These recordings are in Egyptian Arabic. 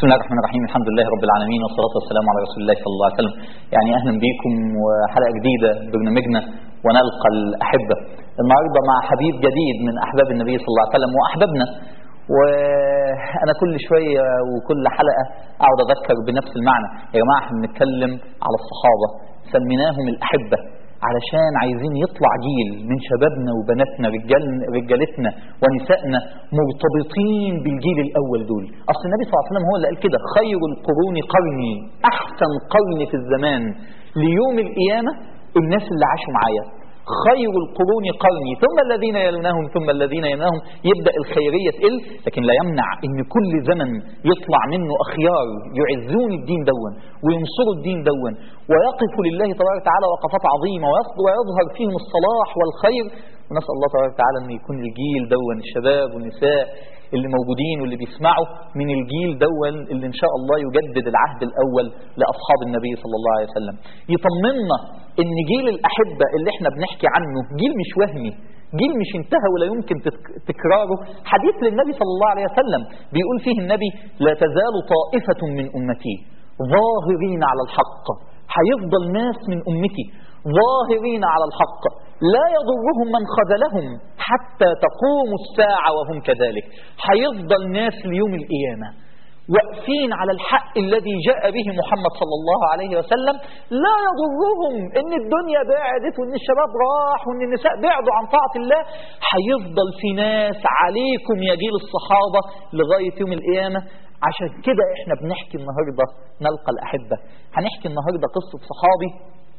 بسم الله الرحمن الرحيم الحمد لله رب العالمين والصلاة والسلام على رسول الله صلى الله عليه وسلم يعني أهلا بكم وحلقة جديدة برنامجنا ونلقى الأحبة النهاردة مع حبيب جديد من أحباب النبي صلى الله عليه وسلم وأحبابنا وأنا كل شوية وكل حلقة أقعد أذكر بنفس المعنى يا جماعة احنا بنتكلم على الصحابة سميناهم الأحبة علشان عايزين يطلع جيل من شبابنا وبناتنا رجال رجالتنا ونسائنا مرتبطين بالجيل الاول دول اصل النبي صلى الله عليه وسلم هو اللي قال كده خير القرون قرني احسن قرن في الزمان ليوم القيامه الناس اللي عاشوا معايا خير القرون قرني ثم الذين يلونهم ثم الذين يلونهم يبدا الخيريه تقل لكن لا يمنع ان كل زمن يطلع منه اخيار يعزون الدين دون وينصروا الدين دون ويقفوا لله تبارك وتعالى وقفات عظيمه ويظهر فيهم الصلاح والخير ونسال الله تبارك وتعالى ان يكون الجيل دون الشباب والنساء اللي موجودين واللي بيسمعوا من الجيل دون اللي ان شاء الله يجدد العهد الاول لاصحاب النبي صلى الله عليه وسلم يطمنا ان جيل الاحبه اللي احنا بنحكي عنه جيل مش وهمي جيل مش انتهى ولا يمكن تكراره حديث للنبي صلى الله عليه وسلم بيقول فيه النبي لا تزال طائفه من امتي ظاهرين على الحق هيفضل ناس من امتي ظاهرين على الحق لا يضرهم من خذلهم حتى تقوم الساعة وهم كذلك هيفضل ناس ليوم القيامة واقفين على الحق الذي جاء به محمد صلى الله عليه وسلم لا يضرهم ان الدنيا بعدت وان الشباب راح وان النساء بعدوا عن طاعة الله هيفضل في ناس عليكم يا جيل الصحابة لغاية يوم القيامة عشان كده احنا بنحكي النهاردة نلقى الأحبة هنحكي النهاردة قصة صحابي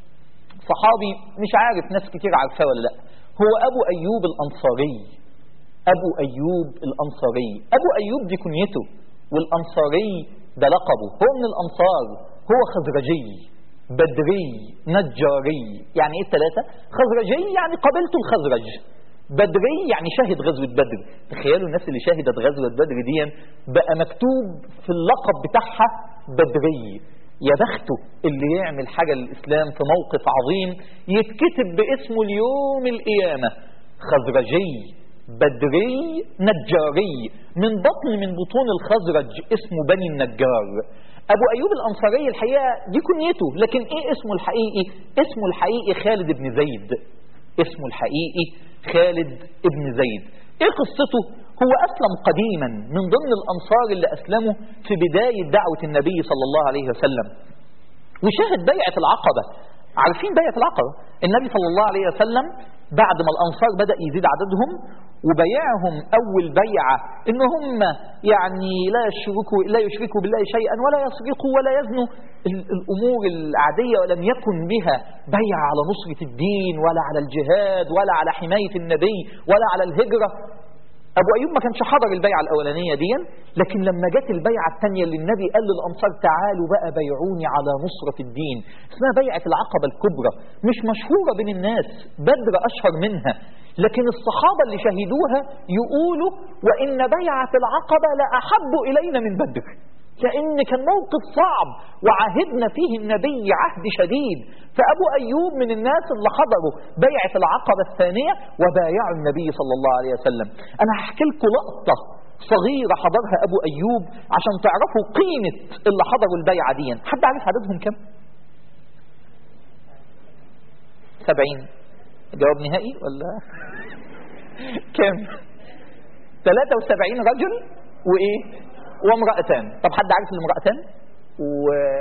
صحابي مش عارف ناس كتير عارفاه ولا لا هو أبو أيوب الأنصاري أبو أيوب الأنصاري أبو أيوب دي كنيته والأنصاري ده لقبه هو من الأنصار هو خزرجي بدري نجاري يعني ايه الثلاثة خزرجي يعني قبيلته الخزرج بدري يعني شاهد غزوة بدر تخيلوا الناس اللي شهدت غزوة بدر دي بقى مكتوب في اللقب بتاعها بدري يا بخته اللي يعمل حاجة للإسلام في موقف عظيم يتكتب باسمه اليوم القيامة خزرجي بدري نجاري من بطن من بطون الخزرج اسمه بني النجار أبو أيوب الأنصاري الحقيقة دي كنيته لكن إيه اسمه الحقيقي اسمه الحقيقي خالد بن زيد اسمه الحقيقي خالد بن زيد ايه قصته هو أسلم قديما من ضمن الأنصار اللي أسلموا في بداية دعوة النبي صلى الله عليه وسلم وشاهد بيعة العقبة عارفين بيعة العقبة النبي صلى الله عليه وسلم بعد ما الأنصار بدأ يزيد عددهم وبيعهم أول بيعة إن هم يعني لا يشركوا لا يشركوا بالله شيئا ولا يسرقوا ولا يزنوا الأمور العادية ولم يكن بها بيعة على نصرة الدين ولا على الجهاد ولا على حماية النبي ولا على الهجرة أبو أيوب ما كانش حضر البيعة الأولانية دي لكن لما جت البيعة الثانية اللي النبي قال للأنصار تعالوا بقى بيعوني على نصرة الدين اسمها بيعة العقبة الكبرى مش مشهورة بين الناس بدر أشهر منها لكن الصحابة اللي شهدوها يقولوا وإن بيعة العقبة لأحب إلينا من بدر لأن كان موقف صعب وعهدنا فيه النبي عهد شديد فأبو أيوب من الناس اللي حضروا بيعة العقبة الثانية وبايعوا النبي صلى الله عليه وسلم أنا هحكي لكم لقطة صغيرة حضرها أبو أيوب عشان تعرفوا قيمة اللي حضروا البيعة دي حد عارف عددهم كم؟ سبعين جواب نهائي ولا كم؟ 73 رجل وإيه؟ وامرأتان طب حد عارف الامرأتان و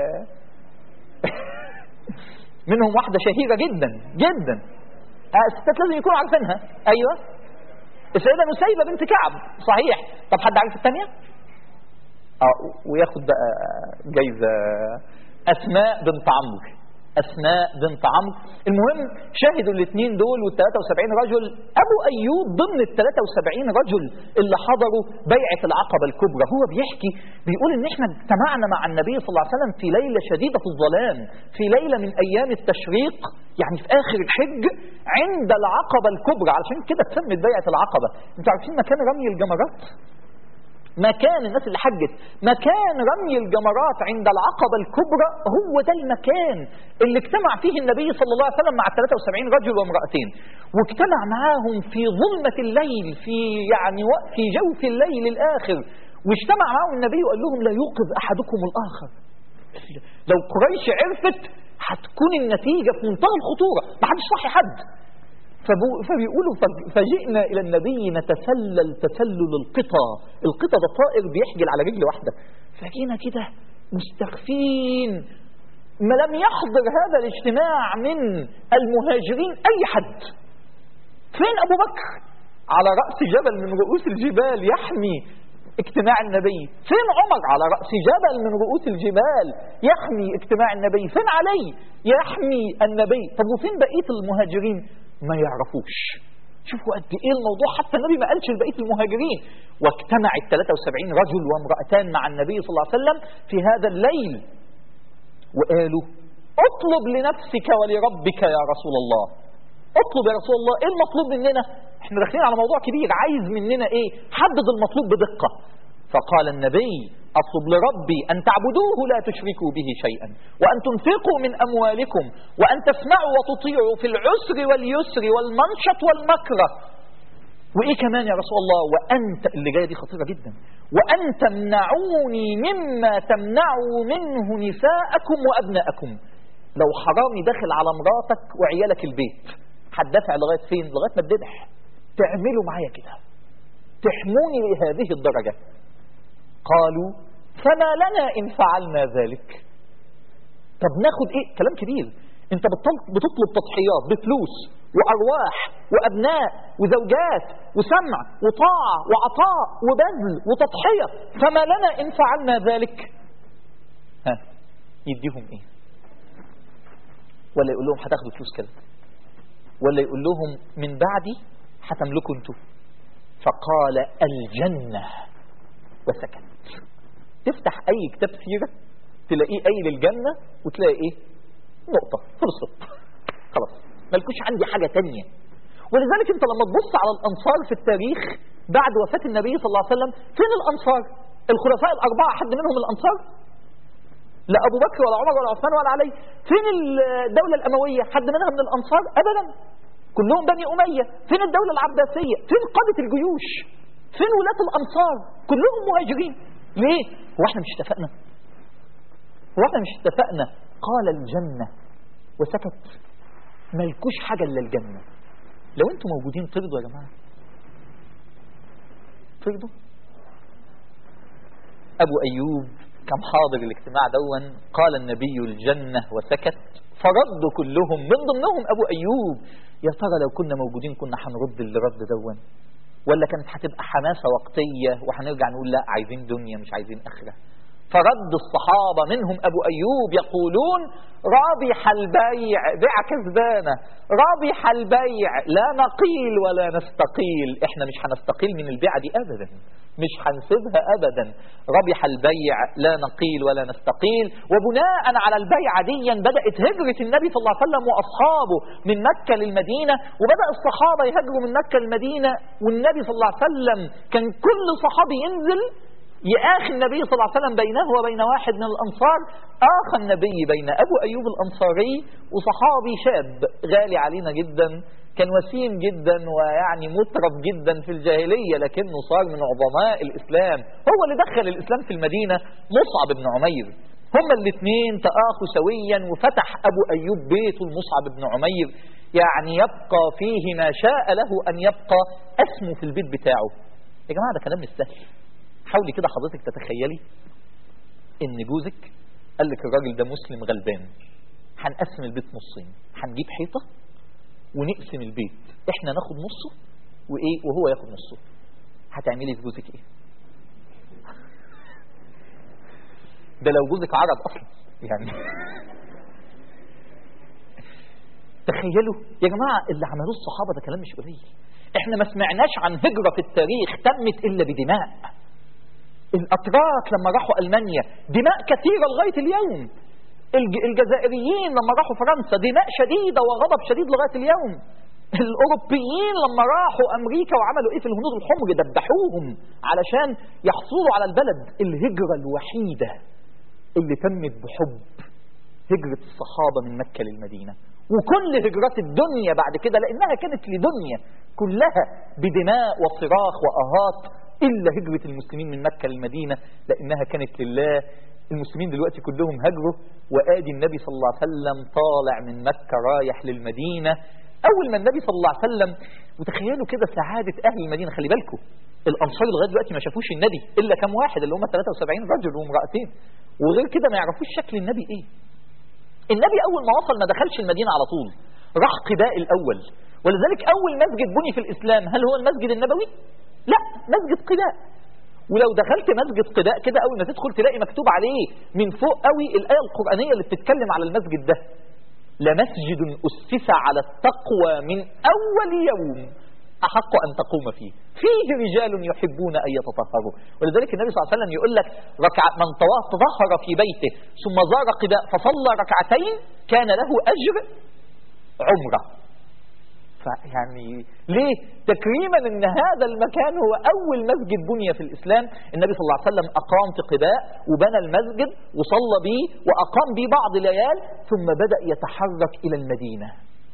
منهم واحدة شهيرة جدا جدا الستات لازم يكونوا عارفينها ايوه السيدة نسيبة بنت كعب صحيح طب حد عارف الثانية اه وياخد بقى جايزة اسماء بنت عمرو أسماء بنت عمرو المهم شاهدوا الاثنين دول وال 73 رجل أبو أيوب ضمن ال 73 رجل اللي حضروا بيعة العقبة الكبرى هو بيحكي بيقول إن إحنا اجتمعنا مع النبي صلى الله عليه وسلم في ليلة شديدة الظلام في ليلة من أيام التشريق يعني في آخر الحج عند العقبة الكبرى علشان كده اتسمت بيعة العقبة أنتوا عارفين مكان رمي الجمرات؟ مكان الناس اللي حجت مكان رمي الجمرات عند العقبة الكبرى هو ده المكان اللي اجتمع فيه النبي صلى الله عليه وسلم مع 73 رجل وامرأتين واجتمع معاهم في ظلمة الليل في يعني في جوف الليل الآخر واجتمع معهم النبي وقال لهم لا يوقظ أحدكم الآخر لو قريش عرفت هتكون النتيجة في منتهى الخطورة ما حدش صحي حد فبيقولوا فجئنا إلى النبي نتسلل تسلل القطى القطى ده طائر بيحجل على رجل واحدة فجينا كده مستخفين ما لم يحضر هذا الاجتماع من المهاجرين أي حد فين أبو بكر على رأس جبل من رؤوس الجبال يحمي اجتماع النبي فين عمر على رأس جبل من رؤوس الجبال يحمي اجتماع النبي فين علي يحمي النبي طب وفين بقية المهاجرين ما يعرفوش شوفوا قد ايه الموضوع حتى النبي ما قالش لبقيه المهاجرين واجتمع ال 73 رجل وامرأتان مع النبي صلى الله عليه وسلم في هذا الليل وقالوا اطلب لنفسك ولربك يا رسول الله اطلب يا رسول الله ايه المطلوب مننا احنا داخلين على موضوع كبير عايز مننا ايه حدد المطلوب بدقة فقال النبي أطلب لربي أن تعبدوه لا تشركوا به شيئا وأن تنفقوا من أموالكم وأن تسمعوا وتطيعوا في العسر واليسر والمنشط والمكره وإيه كمان يا رسول الله وأنت اللي جاية دي خطيرة جدا وأن تمنعوني مما تمنعوا منه نساءكم وأبناءكم لو حرامي داخل على مراتك وعيالك البيت هتدافع لغاية فين لغاية ما تذبح تعملوا معايا كده تحموني لهذه الدرجة قالوا فما لنا إن فعلنا ذلك طب ناخد إيه كلام كبير انت بتطلب تضحيات بفلوس وأرواح وأبناء وزوجات وسمع وطاعة وعطاء وبذل وتضحية فما لنا إن فعلنا ذلك ها يديهم إيه ولا يقول لهم هتاخدوا فلوس كده ولا يقول لهم من بعدي هتملكوا انتوا فقال الجنة وسكت تفتح أي كتاب سيرة تلاقيه قايل الجنة وتلاقي إيه نقطة فرصت خلاص ملكوش عندي حاجة تانية ولذلك انت لما تبص على الأنصار في التاريخ بعد وفاة النبي صلى الله عليه وسلم فين الأنصار الخلفاء الأربعة حد منهم الأنصار لا أبو بكر ولا عمر ولا عثمان ولا علي فين الدولة الأموية حد منها من الأنصار أبدا كلهم بني أمية فين الدولة العباسية فين قادة الجيوش فين ولاة الأنصار كلهم مهاجرين ليه هو احنا مش اتفقنا هو احنا مش اتفقنا قال الجنة وسكت ملكوش حاجة إلا الجنة لو انتم موجودين ترضوا يا جماعة ترضوا أبو أيوب كان حاضر الاجتماع دون قال النبي الجنة وسكت فردوا كلهم من ضمنهم أبو أيوب يا ترى لو كنا موجودين كنا هنرد اللي رد دون ولا كانت هتبقى حماسة وقتية وهنرجع نقول لا عايزين دنيا مش عايزين آخرة فرد الصحابة منهم أبو أيوب يقولون رابح البيع بيع كذبانة رابح البيع لا نقيل ولا نستقيل احنا مش هنستقيل من البيعة دي أبدا مش هنسيبها أبدا ربح البيع لا نقيل ولا نستقيل وبناء على البيعة دي بدأت هجرة النبي صلى الله عليه وسلم وأصحابه من مكة للمدينة وبدأ الصحابة يهاجروا من مكة للمدينة والنبي صلى الله عليه وسلم كان كل صحابي ينزل يآخي النبي صلى الله عليه وسلم بينه وبين واحد من الأنصار آخى النبي بين أبو أيوب الأنصاري وصحابي شاب غالي علينا جدا كان وسيم جدا ويعني مطرب جدا في الجاهلية لكنه صار من عظماء الإسلام هو اللي دخل الإسلام في المدينة مصعب بن عمير هما الاثنين تآخوا سويا وفتح أبو أيوب بيته المصعب بن عمير يعني يبقى فيه ما شاء له أن يبقى اسمه في البيت بتاعه يا جماعة ده كلام مش سهل حاولي كده حضرتك تتخيلي ان جوزك قال لك الراجل ده مسلم غلبان هنقسم البيت نصين هنجيب حيطة ونقسم البيت احنا ناخد نصه وايه وهو ياخد نصه هتعملي في جوزك ايه ده لو جوزك عرب اصلا يعني تخيلوا يا جماعة اللي عملوه الصحابة ده كلام مش قليل احنا ما سمعناش عن هجرة في التاريخ تمت الا بدماء الاتراك لما راحوا المانيا دماء كثيرة لغاية اليوم الجزائريين لما راحوا فرنسا دماء شديدة وغضب شديد لغاية اليوم الأوروبيين لما راحوا أمريكا وعملوا إيه في الهنود الحمر دبحوهم علشان يحصلوا على البلد الهجرة الوحيدة اللي تمت بحب هجرة الصحابة من مكة للمدينة وكل هجرات الدنيا بعد كده لأنها كانت لدنيا كلها بدماء وصراخ وأهات إلا هجرة المسلمين من مكة للمدينة لأنها كانت لله المسلمين دلوقتي كلهم هجروا وآدي النبي صلى الله عليه وسلم طالع من مكة رايح للمدينة أول ما النبي صلى الله عليه وسلم وتخيلوا كده سعادة أهل المدينة خلي بالكم الأنصار لغاية دلوقتي ما شافوش النبي إلا كم واحد اللي هم 73 رجل وامرأتين وغير كده ما يعرفوش شكل النبي إيه النبي أول ما وصل ما دخلش المدينة على طول راح قباء الأول ولذلك أول مسجد بني في الإسلام هل هو المسجد النبوي؟ لا مسجد قباء ولو دخلت مسجد قباء كده أول ما تدخل تلاقي مكتوب عليه من فوق قوي الآية القرآنية اللي بتتكلم على المسجد ده لمسجد أسس على التقوى من أول يوم أحق أن تقوم فيه فيه رجال يحبون أن يتطهروا ولذلك النبي صلى الله عليه وسلم يقول لك ركع من تطهر في بيته ثم زار قباء فصلى ركعتين كان له أجر عمره فيعني ليه تكريما ان هذا المكان هو اول مسجد بني في الاسلام النبي صلى الله عليه وسلم اقام في قباء وبنى المسجد وصلى به واقام به بعض الليال ثم بدا يتحرك الى المدينه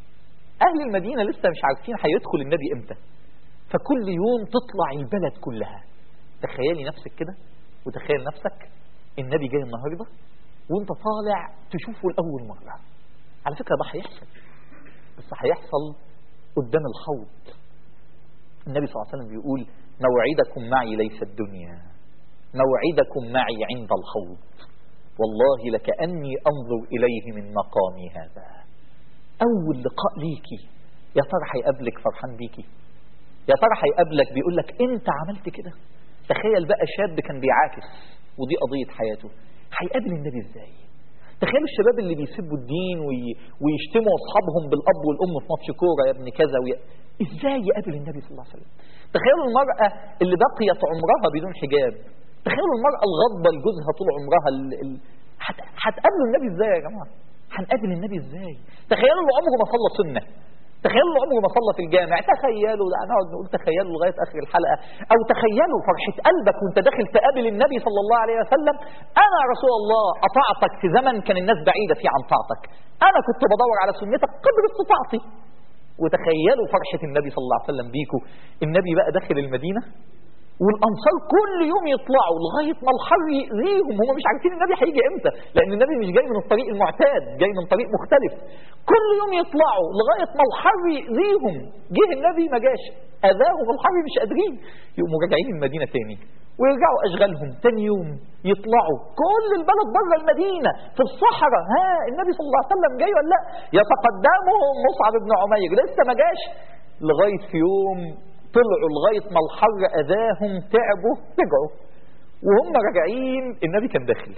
اهل المدينه لسه مش عارفين هيدخل النبي امتى فكل يوم تطلع البلد كلها تخيلي نفسك كده وتخيل نفسك النبي جاي النهارده وانت طالع تشوفه لاول مره على فكره ده هيحصل بس هيحصل قدام الحوض النبي صلى الله عليه وسلم بيقول موعدكم معي ليس الدنيا موعدكم معي عند الحوض والله لكأني أنظر إليه من مقامي هذا أول لقاء ليكي يا ترى هيقابلك فرحان بيكي يا ترى هيقابلك بيقول لك أنت عملت كده تخيل بقى شاب كان بيعاكس ودي قضية حياته هيقابل النبي ازاي تخيلوا الشباب اللي بيسبوا الدين وي... ويشتموا اصحابهم بالاب والام في ماتش كوره يا ابن كذا وي... ازاي يقابل النبي صلى الله عليه وسلم تخيلوا المراه اللي بقيت عمرها بدون حجاب تخيلوا المراه الغضبه لجوزها طول عمرها ال... ال... هت... هتقابلوا النبي ازاي يا جماعه هنقابل النبي ازاي تخيلوا اللي عمره ما صلى سنه تخيلوا اللي عمره ما صلى في الجامع تخيلوا ده هنقعد نقول تخيلوا لغايه اخر الحلقه او تخيلوا فرحه قلبك وانت داخل تقابل النبي صلى الله عليه وسلم انا يا رسول الله اطعتك في زمن كان الناس بعيده فيه عن طاعتك انا كنت بدور على سنتك قدر استطاعتي وتخيلوا فرحه النبي صلى الله عليه وسلم بيكم النبي بقى داخل المدينه والانصار كل يوم يطلعوا لغايه ما الحر يأذيهم هم مش عارفين النبي هيجي امتى لان النبي مش جاي من الطريق المعتاد جاي من طريق مختلف كل يوم يطلعوا لغايه ما الحر يأذيهم جه النبي ما جاش اذاهم الحر مش قادرين يقوموا راجعين المدينه تاني ويرجعوا اشغالهم تاني يوم يطلعوا كل البلد بره المدينه في الصحراء ها النبي صلى الله عليه وسلم جاي ولا لا يتقدمهم مصعب بن عمير لسه ما جاش لغايه في يوم طلعوا لغاية ما الحر أذاهم تعبوا رجعوا وهم راجعين النبي كان داخل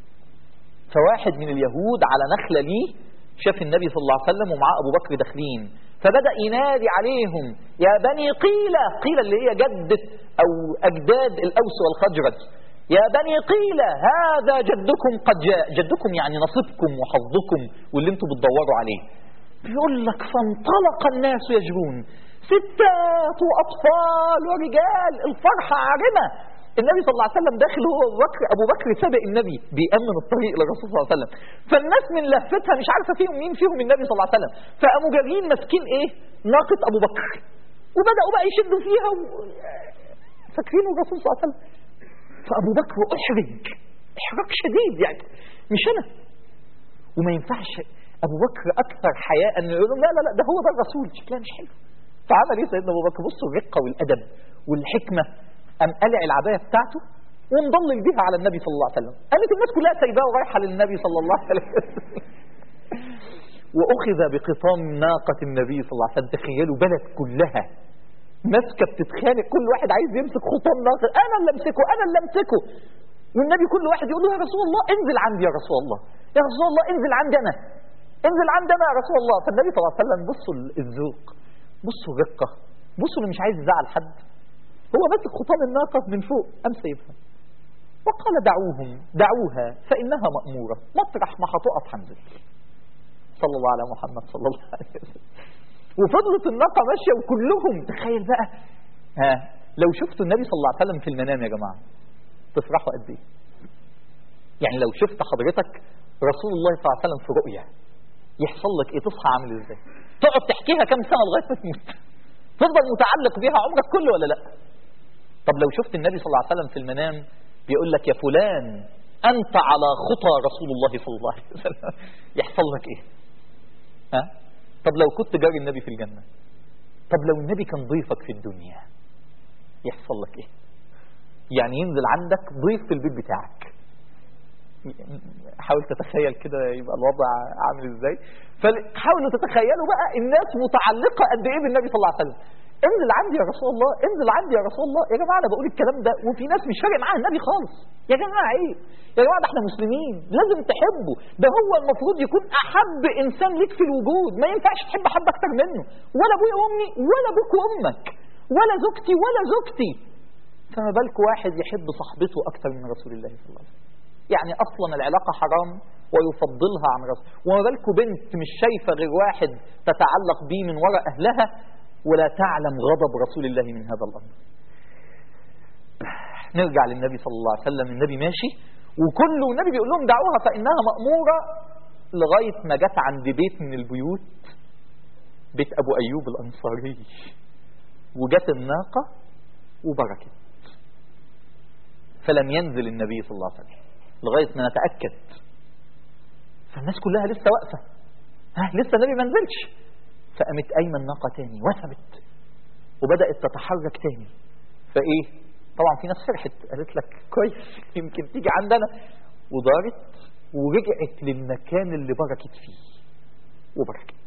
فواحد من اليهود على نخلة ليه شاف النبي صلى الله عليه وسلم ومعاه أبو بكر داخلين فبدأ ينادي عليهم يا بني قيلة قيلة اللي هي جدة أو أجداد الأوس والخجرج يا بني قيلة هذا جدكم قد جاء جدكم يعني نصيبكم وحظكم واللي انتم بتدوروا عليه بيقول لك فانطلق الناس يجرون ستات واطفال ورجال الفرحه عارمه النبي صلى الله عليه وسلم داخل هو ابو بكر ابو بكر سبق النبي بيامن الطريق للرسول صلى الله عليه وسلم فالناس من لفتها مش عارفه فيهم مين فيهم النبي صلى الله عليه وسلم فقاموا جاريين ماسكين ايه ناقه ابو بكر وبداوا بقى يشدوا فيها و... فاكرين الرسول صلى الله عليه وسلم فابو بكر احرج احراج شديد يعني مش انا وما ينفعش ابو بكر اكثر حياء انه يقول لهم لا لا لا ده هو ده الرسول شكلها مش حلو فعمل ايه سيدنا ابو بكر بصوا الرقه والادب والحكمه قام قلع العبايه بتاعته ومضلل بيها على النبي صلى الله عليه وسلم قامت الناس كلها سايباه ورايحه للنبي صلى الله عليه وسلم واخذ بقطام ناقه النبي صلى الله عليه وسلم تخيلوا بلد كلها ماسكه بتتخانق كل واحد عايز يمسك خطام ناقه انا اللي امسكه انا اللي امسكه والنبي كل واحد يقول له يا رسول الله انزل عندي يا رسول الله يا رسول الله انزل عندي انا انزل عندي انا يا رسول الله فالنبي صلى الله عليه وسلم بصوا الذوق بصوا الرقة بصوا اللي مش عايز يزعل حد هو ماسك خطام الناقة من فوق قام سايبها وقال دعوهم دعوها فإنها مأمورة مطرح ما هتقف هنزل صلى الله على محمد صلى الله عليه وسلم وفضلت الناقة ماشية وكلهم تخيل بقى ها لو شفتوا النبي صلى الله عليه وسلم في المنام يا جماعة تفرحوا قد ايه يعني لو شفت حضرتك رسول الله صلى الله عليه وسلم في رؤيا يحصل لك ايه تصحى عامل ازاي تقعد تحكيها كم سنة لغاية ما تموت تفضل متعلق بيها عمرك كله ولا لا طب لو شفت النبي صلى الله عليه وسلم في المنام بيقول لك يا فلان أنت على خطى رسول الله صلى الله عليه وسلم يحصل لك إيه ها؟ طب لو كنت جاري النبي في الجنة طب لو النبي كان ضيفك في الدنيا يحصل لك إيه يعني ينزل عندك ضيف في البيت بتاعك حاول تتخيل كده يبقى الوضع عامل ازاي فحاولوا تتخيلوا بقى الناس متعلقة قد ايه بالنبي صلى الله عليه وسلم انزل عندي يا رسول الله انزل عندي يا رسول الله يا جماعة انا بقول الكلام ده وفي ناس مش فارق معاها النبي خالص يا جماعة ايه يا جماعة ده احنا مسلمين لازم تحبه ده هو المفروض يكون احب انسان ليك في الوجود ما ينفعش تحب حد اكتر منه ولا ابويا وامي ولا ابوك وامك ولا زوجتي ولا زوجتي فما بالك واحد يحب صاحبته اكتر من رسول الله صلى الله عليه وسلم يعني اصلا العلاقة حرام ويفضلها عن رسول وما بالكم بنت مش شايفة غير واحد تتعلق بيه من وراء اهلها ولا تعلم غضب رسول الله من هذا الامر نرجع للنبي صلى الله عليه وسلم النبي ماشي وكل النبي بيقول لهم دعوها فانها مأمورة لغاية ما جت عند بيت من البيوت بيت ابو ايوب الانصاري وجت الناقة وبركت فلم ينزل النبي صلى الله عليه وسلم لغاية ما نتأكد فالناس كلها لسه واقفة ها لسه النبي ما نزلش فقامت قايمة الناقة تاني وثبت وبدأت تتحرك تاني فإيه طبعا في ناس فرحت قالت لك كويس يمكن تيجي عندنا ودارت ورجعت للمكان اللي بركت فيه وبركت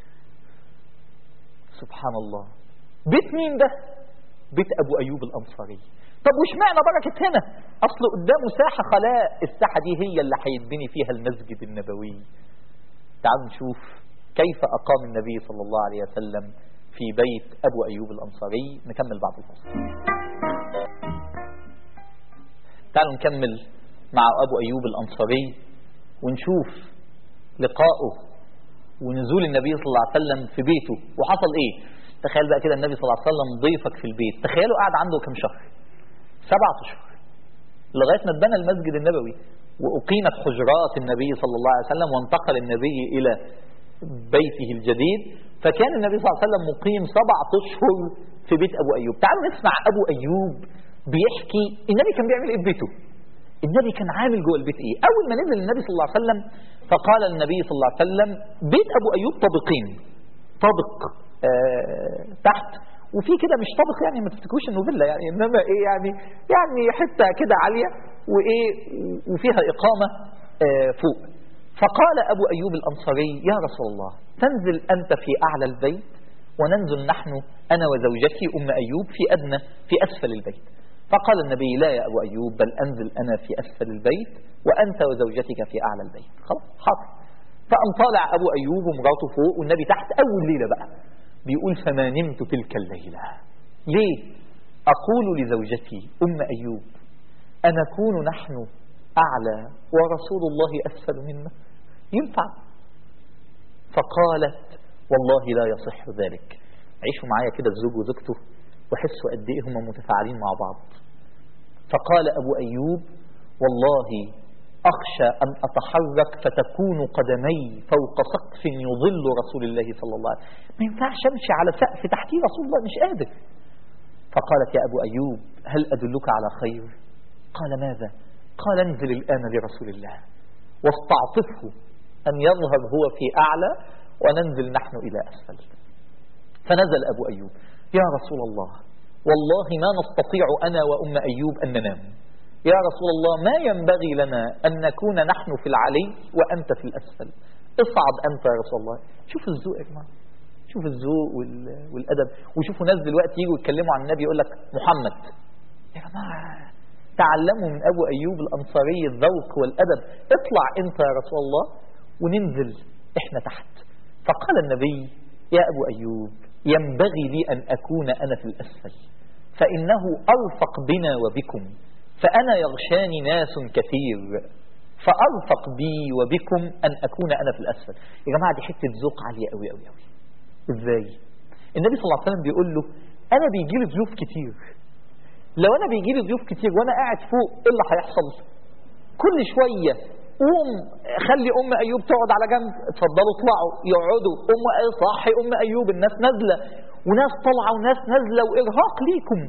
سبحان الله بيت مين ده بيت أبو أيوب الأنصاري طب وش معنى بركة هنا أصل قدامه ساحة خلاء الساحة دي هي اللي هيتبني فيها المسجد النبوي تعالوا نشوف كيف أقام النبي صلى الله عليه وسلم في بيت أبو أيوب الأنصاري نكمل بعد الفصل تعالوا نكمل مع أبو أيوب الأنصاري ونشوف لقائه ونزول النبي صلى الله عليه وسلم في بيته وحصل ايه تخيل بقى كده النبي صلى الله عليه وسلم ضيفك في البيت تخيلوا قاعد عنده كم شهر سبعة أشهر لغاية ما اتبنى المسجد النبوي وأقيمت حجرات النبي صلى الله عليه وسلم وانتقل النبي إلى بيته الجديد فكان النبي صلى الله عليه وسلم مقيم سبعة أشهر في بيت أبو أيوب تعالوا نسمع أبو أيوب بيحكي النبي كان بيعمل إيه في بيته النبي كان عامل جوه البيت إيه أول ما نزل النبي صلى الله عليه وسلم فقال النبي صلى الله عليه وسلم بيت أبو أيوب طابقين طابق آه تحت وفي كده مش طابق يعني ما تفتكروش انه فيلا يعني انما ايه يعني يعني حته كده عاليه وايه وفيها اقامه آه فوق فقال ابو ايوب الانصاري يا رسول الله تنزل انت في اعلى البيت وننزل نحن انا وزوجتي ام ايوب في ادنى في اسفل البيت فقال النبي لا يا ابو ايوب بل انزل انا في اسفل البيت وانت وزوجتك في اعلى البيت خلاص حاضر فقام طالع ابو ايوب ومراته فوق والنبي تحت اول ليله بقى بيقول فما نمت تلك الليلة ليه أقول لزوجتي أم أيوب أنكون نحن أعلى ورسول الله أسفل منا ينفع فقالت والله لا يصح ذلك عيشوا معايا كده الزوج وزوجته وحسوا قد ايه هم متفاعلين مع بعض فقال أبو أيوب والله أخشى أن أتحرك فتكون قدمي فوق سقف يظل رسول الله صلى الله عليه وسلم ما ينفعش أمشي على سقف تحتيه رسول الله مش قادر فقالت يا أبو أيوب هل أدلك على خير قال ماذا قال انزل الآن لرسول الله واستعطفه أن يظهر هو في أعلى وننزل نحن إلى أسفل فنزل أبو أيوب يا رسول الله والله ما نستطيع أنا وأم أيوب أن ننام يا رسول الله ما ينبغي لنا أن نكون نحن في العلي وأنت في الأسفل اصعد أنت يا رسول الله شوف الذوق يا جماعة شوف الذوق والأدب وشوفوا ناس دلوقتي يجوا يتكلموا عن النبي يقول لك محمد يا جماعة تعلموا من أبو أيوب الأنصاري الذوق والأدب اطلع أنت يا رسول الله وننزل إحنا تحت فقال النبي يا أبو أيوب ينبغي لي أن أكون أنا في الأسفل فإنه أرفق بنا وبكم فأنا يغشاني ناس كثير فأرفق بي وبكم أن أكون أنا في الأسفل يا جماعة دي حتة ذوق عالية قوي قوي قوي إزاي النبي صلى الله عليه وسلم بيقول له أنا بيجي لي ضيوف كتير لو أنا بيجي لي ضيوف كتير وأنا قاعد فوق إيه اللي هيحصل كل شوية قوم خلي أم أيوب تقعد على جنب اتفضلوا اطلعوا يقعدوا أم صحي أم أيوب الناس نازلة وناس طالعة وناس نازلة وإرهاق ليكم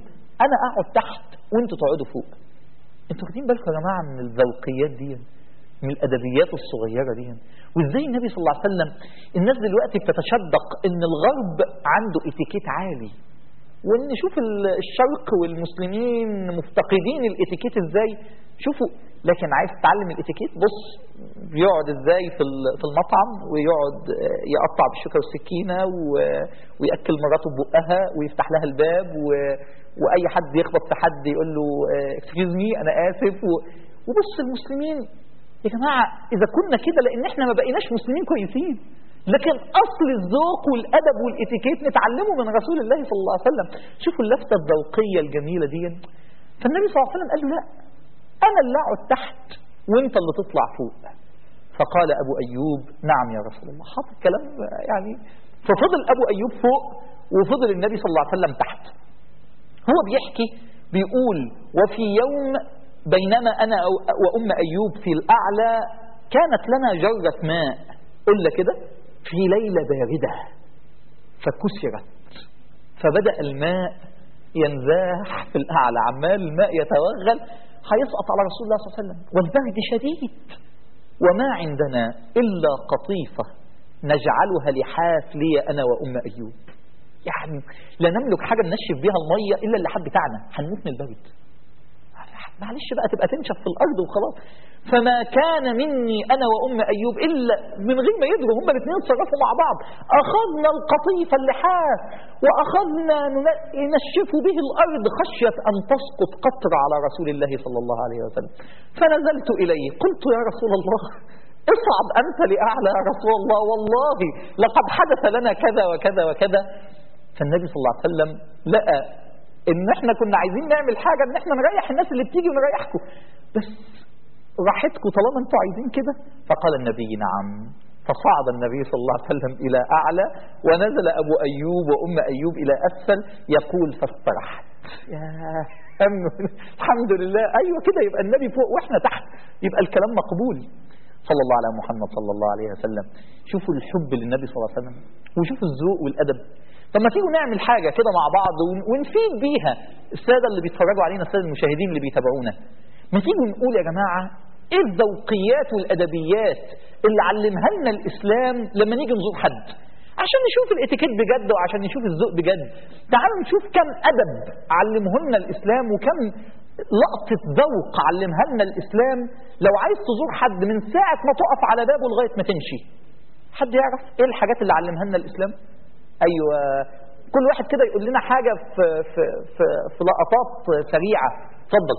انا اقعد تحت وانتوا تقعدوا فوق انتوا واخدين بالكم يا جماعه من الذوقيات دي من الادبيات الصغيره دي وازاي النبي صلى الله عليه وسلم الناس دلوقتي بتتشدق ان الغرب عنده اتيكيت عالي وان شوف ال- الشرق والمسلمين مفتقدين الاتيكيت ازاي شوفوا لكن عايز تتعلم الاتيكيت بص بيقعد ازاي في ال- في المطعم ويقعد آه، يقطع بالشوكه والسكينه و- وياكل مراته ببقها ويفتح لها الباب و- واي حد يخبط في حد يقول له اكسكيوز مي انا اسف و- وبص المسلمين يا جماعه اذا كنا كده لان احنا ما بقيناش مسلمين كويسين لكن اصل الذوق والادب والاتيكيت نتعلمه من رسول الله صلى الله عليه وسلم شوفوا اللفته الذوقيه الجميله دي فالنبي صلى الله عليه وسلم قال له لا انا اللي اقعد تحت وانت اللي تطلع فوق فقال ابو ايوب نعم يا رسول الله حاطط كلام يعني ففضل ابو ايوب فوق وفضل النبي صلى الله عليه وسلم تحت هو بيحكي بيقول وفي يوم بينما انا أو- وام ايوب في الاعلى كانت لنا جره ماء قلنا كده في ليله بارده فكسرت فبدا الماء ينزاح في الاعلى عمال الماء يتوغل هيسقط على رسول الله صلى الله عليه وسلم والبرد شديد وما عندنا الا قطيفه نجعلها لحاف لي انا وام ايوب يعني لا نملك حاجه ننشف بيها الميه الا اللحاف بتاعنا هنموت من البرد معلش بقى تبقى تنشف في الارض وخلاص فما كان مني انا وام ايوب الا من غير ما يدروا هما الاثنين اتصرفوا مع بعض اخذنا القطيف اللحاف واخذنا نن- ننشف به الارض خشيه ان تسقط قطره على رسول الله صلى الله عليه وسلم فنزلت اليه قلت يا رسول الله اصعد انت لاعلى يا رسول الله والله لقد حدث لنا كذا وكذا وكذا فالنبي صلى الله عليه وسلم لقى ان احنا كنا عايزين نعمل حاجه ان احنا نريح الناس اللي بتيجي ونريحكم بس راحتكم طالما انتوا عايزين كده فقال النبي نعم فصعد النبي صلى الله عليه وسلم الى اعلى ونزل ابو ايوب وام ايوب الى اسفل يقول فاسترحت يا الحمد لله ايوه كده يبقى النبي فوق واحنا تحت يبقى الكلام مقبول صلى الله على محمد صلى الله عليه وسلم شوفوا الحب للنبي صلى الله عليه وسلم وشوفوا الذوق والادب طب ما تيجوا نعمل حاجه كده مع بعض ون- ونفيد بيها الساده اللي بيتفرجوا علينا الساده المشاهدين اللي بيتابعونا ما تيجوا نقول يا جماعه ايه الذوقيات والادبيات اللي علمها لنا الاسلام لما نيجي نزور حد عشان نشوف الاتيكيت بجد وعشان نشوف الذوق بجد تعالوا نشوف كم ادب علمه لنا الاسلام وكم لقطة ذوق علمها لنا الإسلام لو عايز تزور حد من ساعة ما تقف على بابه لغاية ما تمشي حد يعرف إيه الحاجات اللي علمها لنا الإسلام أيوة كل واحد كده يقول لنا حاجة في, في, في, في لقطات سريعة اتفضل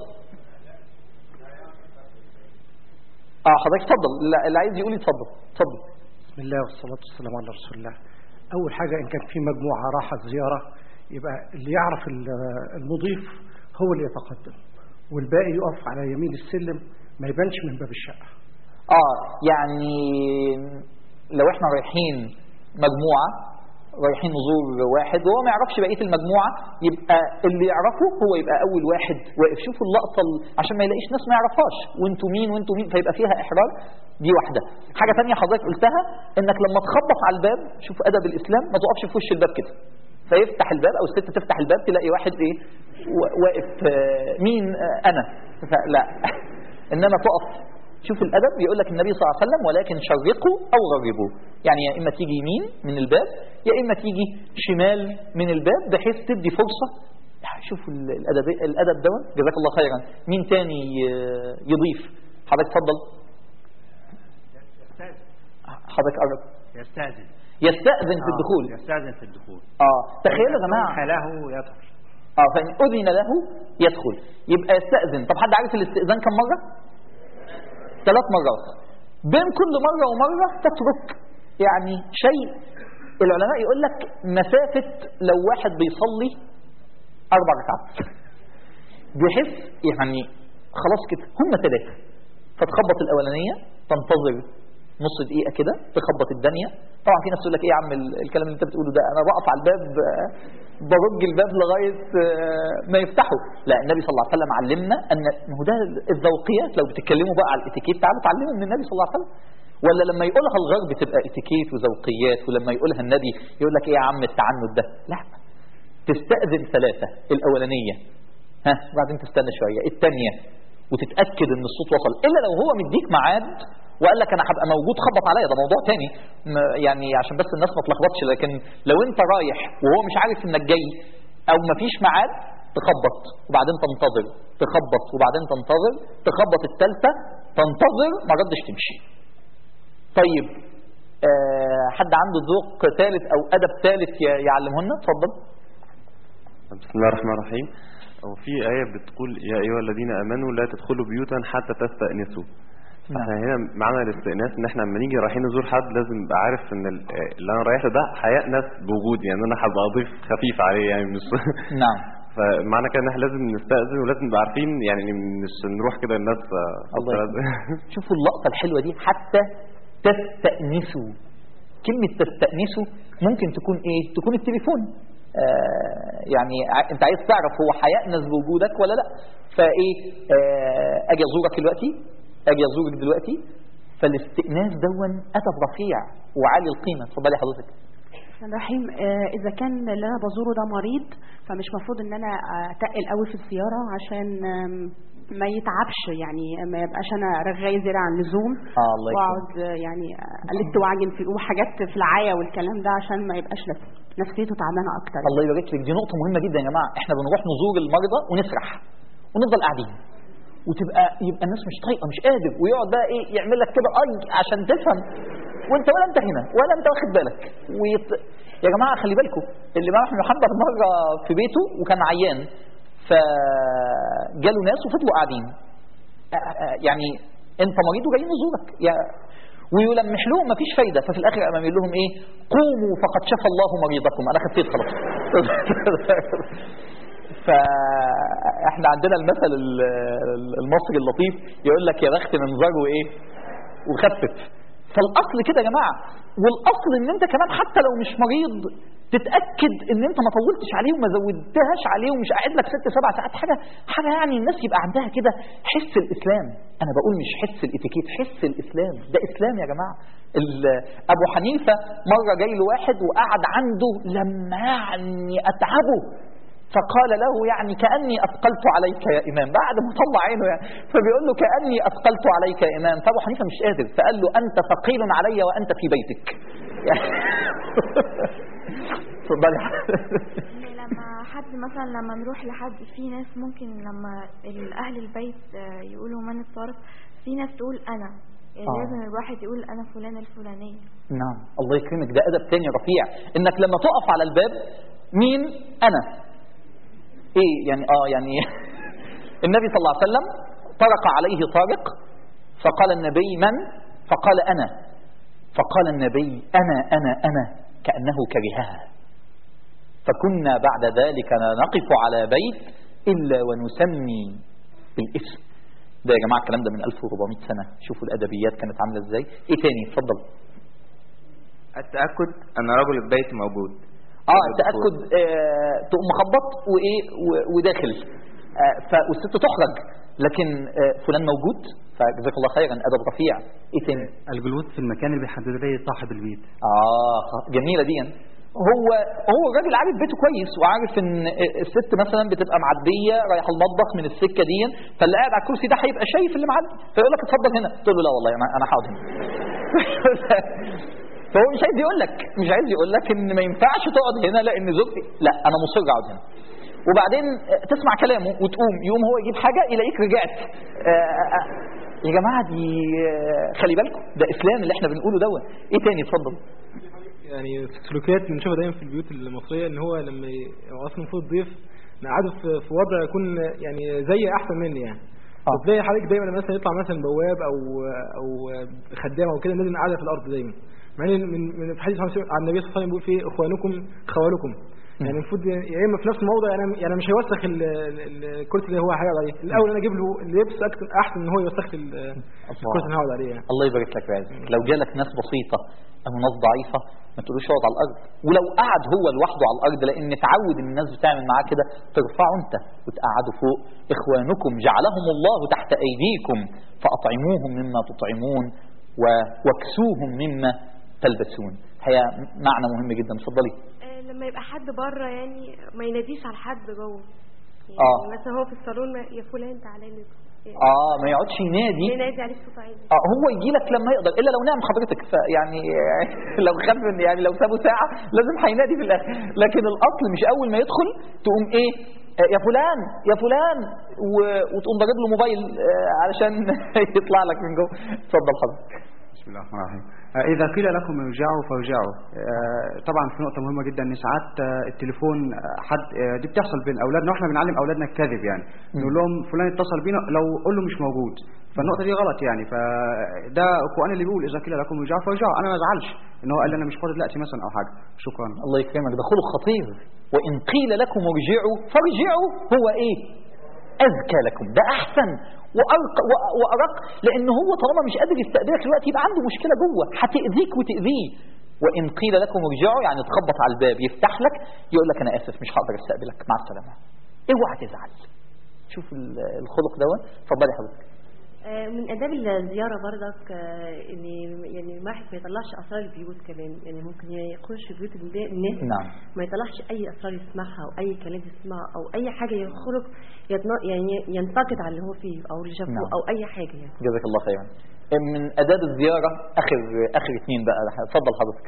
اه حضرتك اتفضل لا، اللي عايز يقول يتفضل اتفضل بسم الله والصلاة والسلام على رسول الله أول حاجة إن كان في مجموعة راحت زيارة يبقى اللي يعرف ال- المضيف هو اللي يتقدم والباقي يقف على يمين السلم ما يبانش من باب الشقة اه يعني لو احنا رايحين مجموعة رايحين نزور واحد وهو ما يعرفش بقية المجموعة يبقى اللي يعرفه هو يبقى أول واحد واقف شوفوا اللقطة ال- عشان ما يلاقيش ناس ما يعرفهاش وانتوا مين وانتوا مين فيبقى فيها إحراج دي واحدة حاجة تانية حضرتك قلتها انك لما تخبط على الباب شوف أدب الإسلام ما تقفش في وش الباب كده فيفتح الباب او الست تفتح الباب تلاقي واحد ايه وا- واقف آه، مين آه، انا لا انما تقف شوف الادب يقول لك النبي صلى الله عليه وسلم ولكن شرقوا او غربوا يعني يا اما تيجي يمين من الباب يا اما تيجي شمال من الباب بحيث تدي فرصه شوفوا ال- الادب الادب ده جزاك الله خيرا مين تاني ي- يضيف حضرتك اتفضل حضرتك قرب يستأذن يستأذن في آه، الدخول يستأذن في الدخول اه تخيلوا يا جماعه سمح له يدخل اه فإن أذن له يدخل يبقى يستأذن طب حد عارف الاستئذان كم مرة؟ ثلاث مرات بين كل مرة ومرة تترك يعني شيء العلماء يقول لك مسافة لو واحد بيصلي أربع ركعات بحيث يعني خلاص كده هم ثلاثة فتخبط الأولانية تنتظر نص دقيقة كده تخبط الدنيا طبعا في ناس تقول لك ايه يا عم ال- الكلام اللي انت بتقوله ده انا بقف على الباب آه، برج الباب لغاية آه، ما يفتحوا لا النبي صلى الله عليه وسلم علمنا ان ما هو ده الذوقيات لو بتتكلموا بقى على الاتيكيت تعالوا اتعلموا من النبي صلى الله عليه وسلم ولا لما يقولها الغرب تبقى اتيكيت وذوقيات ولما يقولها النبي يقول لك ايه يا عم التعنت ده لا تستأذن ثلاثة الأولانية ها وبعدين تستنى شويه الثانيه وتتاكد ان الصوت وصل الا لو هو مديك ميعاد وقال لك انا هبقى موجود خبط عليا ده موضوع تاني م- يعني عشان بس الناس ما تلخبطش لكن لو انت رايح وهو مش عارف انك جاي او مفيش ميعاد تخبط وبعدين تنتظر تخبط وبعدين تنتظر تخبط الثالثه تنتظر ما ردش تمشي طيب آه حد عنده ذوق ثالث او ادب ثالث ي- يعلمه لنا اتفضل بسم الله الرحمن الرحيم وفي آية بتقول يا أيها الذين آمنوا لا تدخلوا بيوتا حتى تستأنسوا فاحنا هنا معنى الاستئناس ان احنا لما نيجي رايحين نزور حد لازم نبقى عارف ان ال- اللي انا رايح له ده هيأنس بوجودي يعني انا هبقى ضيف خفيف عليه يعني مش نعم فمعنى كده ان احنا لازم نستأذن ولازم نبقى عارفين يعني مش نروح كده الناس آه، الله يخليك. شوفوا اللقطة الحلوة دي حتى تستأنسوا كلمة تستأنسوا ممكن تكون ايه تكون التليفون آه يعني ع- انت عايز تعرف هو هيأنس بوجودك ولا لا فايه آه اجي ازورك دلوقتي اجي ازورك دلوقتي فالاستئناس دون ادب رفيع وعالي القيمة اتفضلي حضرتك الرحمن الرحيم آه، اذا كان اللي انا بزوره ده مريض فمش مفروض ان انا اتقل قوي في الزياره عشان آم، ما يتعبش يعني ما يبقاش انا رغايه زياده عن اللزوم اه الله يكرمك واقعد آه، يعني الت واعجن في وحاجات في العايه والكلام ده عشان ما يبقاش نف- نفسيته تعبانه اكتر الله يبارك لك دي نقطة مهمة جدا يا جماعة احنا بنروح نزور المرضى ونسرح ونفضل قاعدين وتبقى يبقى الناس مش طايقة مش قادر ويقعد بقى ايه يعمل لك كده اي عشان تفهم وانت ولا انت هنا ولا انت واخد بالك ويط... يا جماعة خلي بالكم الإمام أحمد محمد مرة في بيته وكان عيان فجاله ناس وفضلوا قاعدين آه، آه، يعني انت مريض وجايين نزورك يا ويلمح لهم مفيش فايده ففي الاخر قام يقول لهم ايه قوموا فقد شفى الله مريضكم انا خفيت خلاص فاحنا عندنا المثل ال- ال- المصري اللطيف يقول لك يا بخت من زار وايه وخفف فالاصل كده يا جماعه والاصل ان انت كمان حتى لو مش مريض تتاكد ان انت ما طولتش عليه وما زودتهاش عليه ومش قاعد لك ست سبع ساعات حاجه حاجه يعني الناس يبقى عندها كده حس الاسلام انا بقول مش حس الاتيكيت حس الاسلام ده اسلام يا جماعه ال- ابو حنيفه مره جاي له واحد وقعد عنده لما يعني اتعبه فقال له يعني كأني أثقلت عليك يا إمام بعد ما طلع عينه يعني فبيقول له كأني أثقلت عليك يا إمام فأبو حنيفة مش قادر فقال له أنت ثقيل علي وأنت في بيتك يعني اتفضلي إن لما حد مثلا لما نروح لحد في ناس ممكن لما اهل البيت آه، يقولوا من الطرف في ناس تقول انا يعني آه. لازم الواحد يقول انا فلانه الفلانيه نعم الله يكرمك ده أدب تاني رفيع إنك لما تقف على الباب مين أنا إيه يعني آه يعني النبي صلى الله عليه وسلم طرق عليه طارق فقال النبي من فقال أنا فقال النبي أنا أنا أنا كأنه كرهها فكنا بعد ذلك لا نقف على بيت إلا ونسمي بالاسم ده يا جماعة الكلام ده من 1400 سنة شوفوا الأدبيات كانت عاملة إزاي إيه تاني اتفضل التأكد أن رجل البيت موجود اه تاكد آه تقوم مخبط وايه و- وداخل آه ف- والست تخرج لكن آه فلان موجود فجزاك الله خيرا ادب رفيع ايه تاني الجلوس في المكان اللي بيحدد لي صاحب البيت اه خ- جميله دي هو هو الراجل عارف بيته كويس وعارف ان الست مثلا بتبقى معديه رايحه المطبخ من السكه دي فاللي قاعد على الكرسي ده هيبقى شايف اللي معدي فيقول لك اتفضل هنا تقول له لا والله انا انا هقعد هنا فهو مش عايز يقول لك مش عايز يقول لك ان ما ينفعش تقعد هنا لان زوجتي لا انا مصر اقعد هنا وبعدين تسمع كلامه وتقوم يقوم هو يجيب حاجه يلاقيك رجعت آه، آه، يا جماعه دي آه، خلي بالكم ده اسلام اللي احنا بنقوله دوت ايه تاني اتفضل يعني سلوكيات بنشوفها دايما في البيوت المصريه ان هو لما ي- هو اصلا المفروض ضيف نقعده في في وضع يكون يعني زي احسن مني يعني آه. وتلاقي حضرتك دايما لما مثلا يطلع مثلا بواب او او خدام او كده لازم نقعدها في الارض دايما مع ان من من الحديث عن النبي صلى الله عليه وسلم بيقول فيه اخوانكم خوالكم يعني المفروض يا اما في نفس الموضع يعني يعني مش هيوسخ ال- ال- الكرسي اللي هو هيقعد عليه الاول انا اجيب له اللبس أكتر- احسن ان هو يوسخ لي ال- الكرسي اللي هيقعد عليه يعني الله يبارك لك يا عزيزي لو جالك ناس بسيطة أو ناس ضعيفة ما تقولوش اقعد على الأرض ولو قعد هو لوحده على الأرض لأن اتعود إن الناس بتعمل معاه كده ترفعه أنت وتقعده فوق إخوانكم جعلهم الله تحت أيديكم فأطعموهم مما تطعمون و- واكسوهم مما تلبسون هي معنى مهم جدا اتفضلي آه، لما يبقى حد بره يعني ما يناديش على حد جوه اه مثلا هو في الصالون ما- يا فلان تعالى لي اه ما يقعدش ينادي ينادي عليه بصوت عالي اه هو يجي لك لما يقدر الا لو نام حضرتك فيعني لو خد من يعني لو سابه ساعه لازم هينادي في الاخر لكن الاصل مش اول ما يدخل تقوم ايه آه، يا فلان يا فلان و- وتقوم ضارب له موبايل آه، علشان يطلع لك من جوه اتفضل حضرتك بسم الله الرحمن الرحيم آه، إذا قيل لكم ارجعوا فارجعوا آه، طبعا في نقطة مهمة جدا إن ساعات آه، التليفون آه، حد آه، دي بتحصل بين أولادنا وإحنا بنعلم أولادنا الكذب يعني نقول لهم فلان اتصل بينا لو قول له مش موجود فالنقطة دي غلط يعني فده القرآن اللي بيقول إذا قيل لكم ارجعوا فارجعوا أنا ما أزعلش إن هو قال لي أنا مش فاضي دلوقتي مثلا أو حاجة شكرا الله يكرمك ده خلق خطير وإن قيل لكم ارجعوا فارجعوا هو إيه أزكى لكم ده أحسن وأرق وأ- وأرق لأن هو طالما مش قادر يستقبلك دلوقتي يبقى عنده مشكلة جوه هتأذيك وتأذيه وإن قيل لكم ارجعوا يعني تخبط على الباب يفتح لك يقول لك أنا آسف مش هقدر استقبلك مع السلامة اوعى تزعل شوف ال- الخلق دوت اتفضلي يا حضرتك آه، من آداب الزيارة برضك آه، إن يعني الواحد ما يطلعش أسرار البيوت كمان يعني ممكن يخش بيوت النا- الناس نعم ما يطلعش أي أسرار يسمعها أو أي كلام يسمعه أو أي حاجة يخرج يتنا- يعني ينتقد على اللي هو فيه أو اللي شافه نعم. أو أي حاجة يعني جزاك الله خيرا من آداب الزيارة آخر آخر اثنين بقى اتفضل حضرتك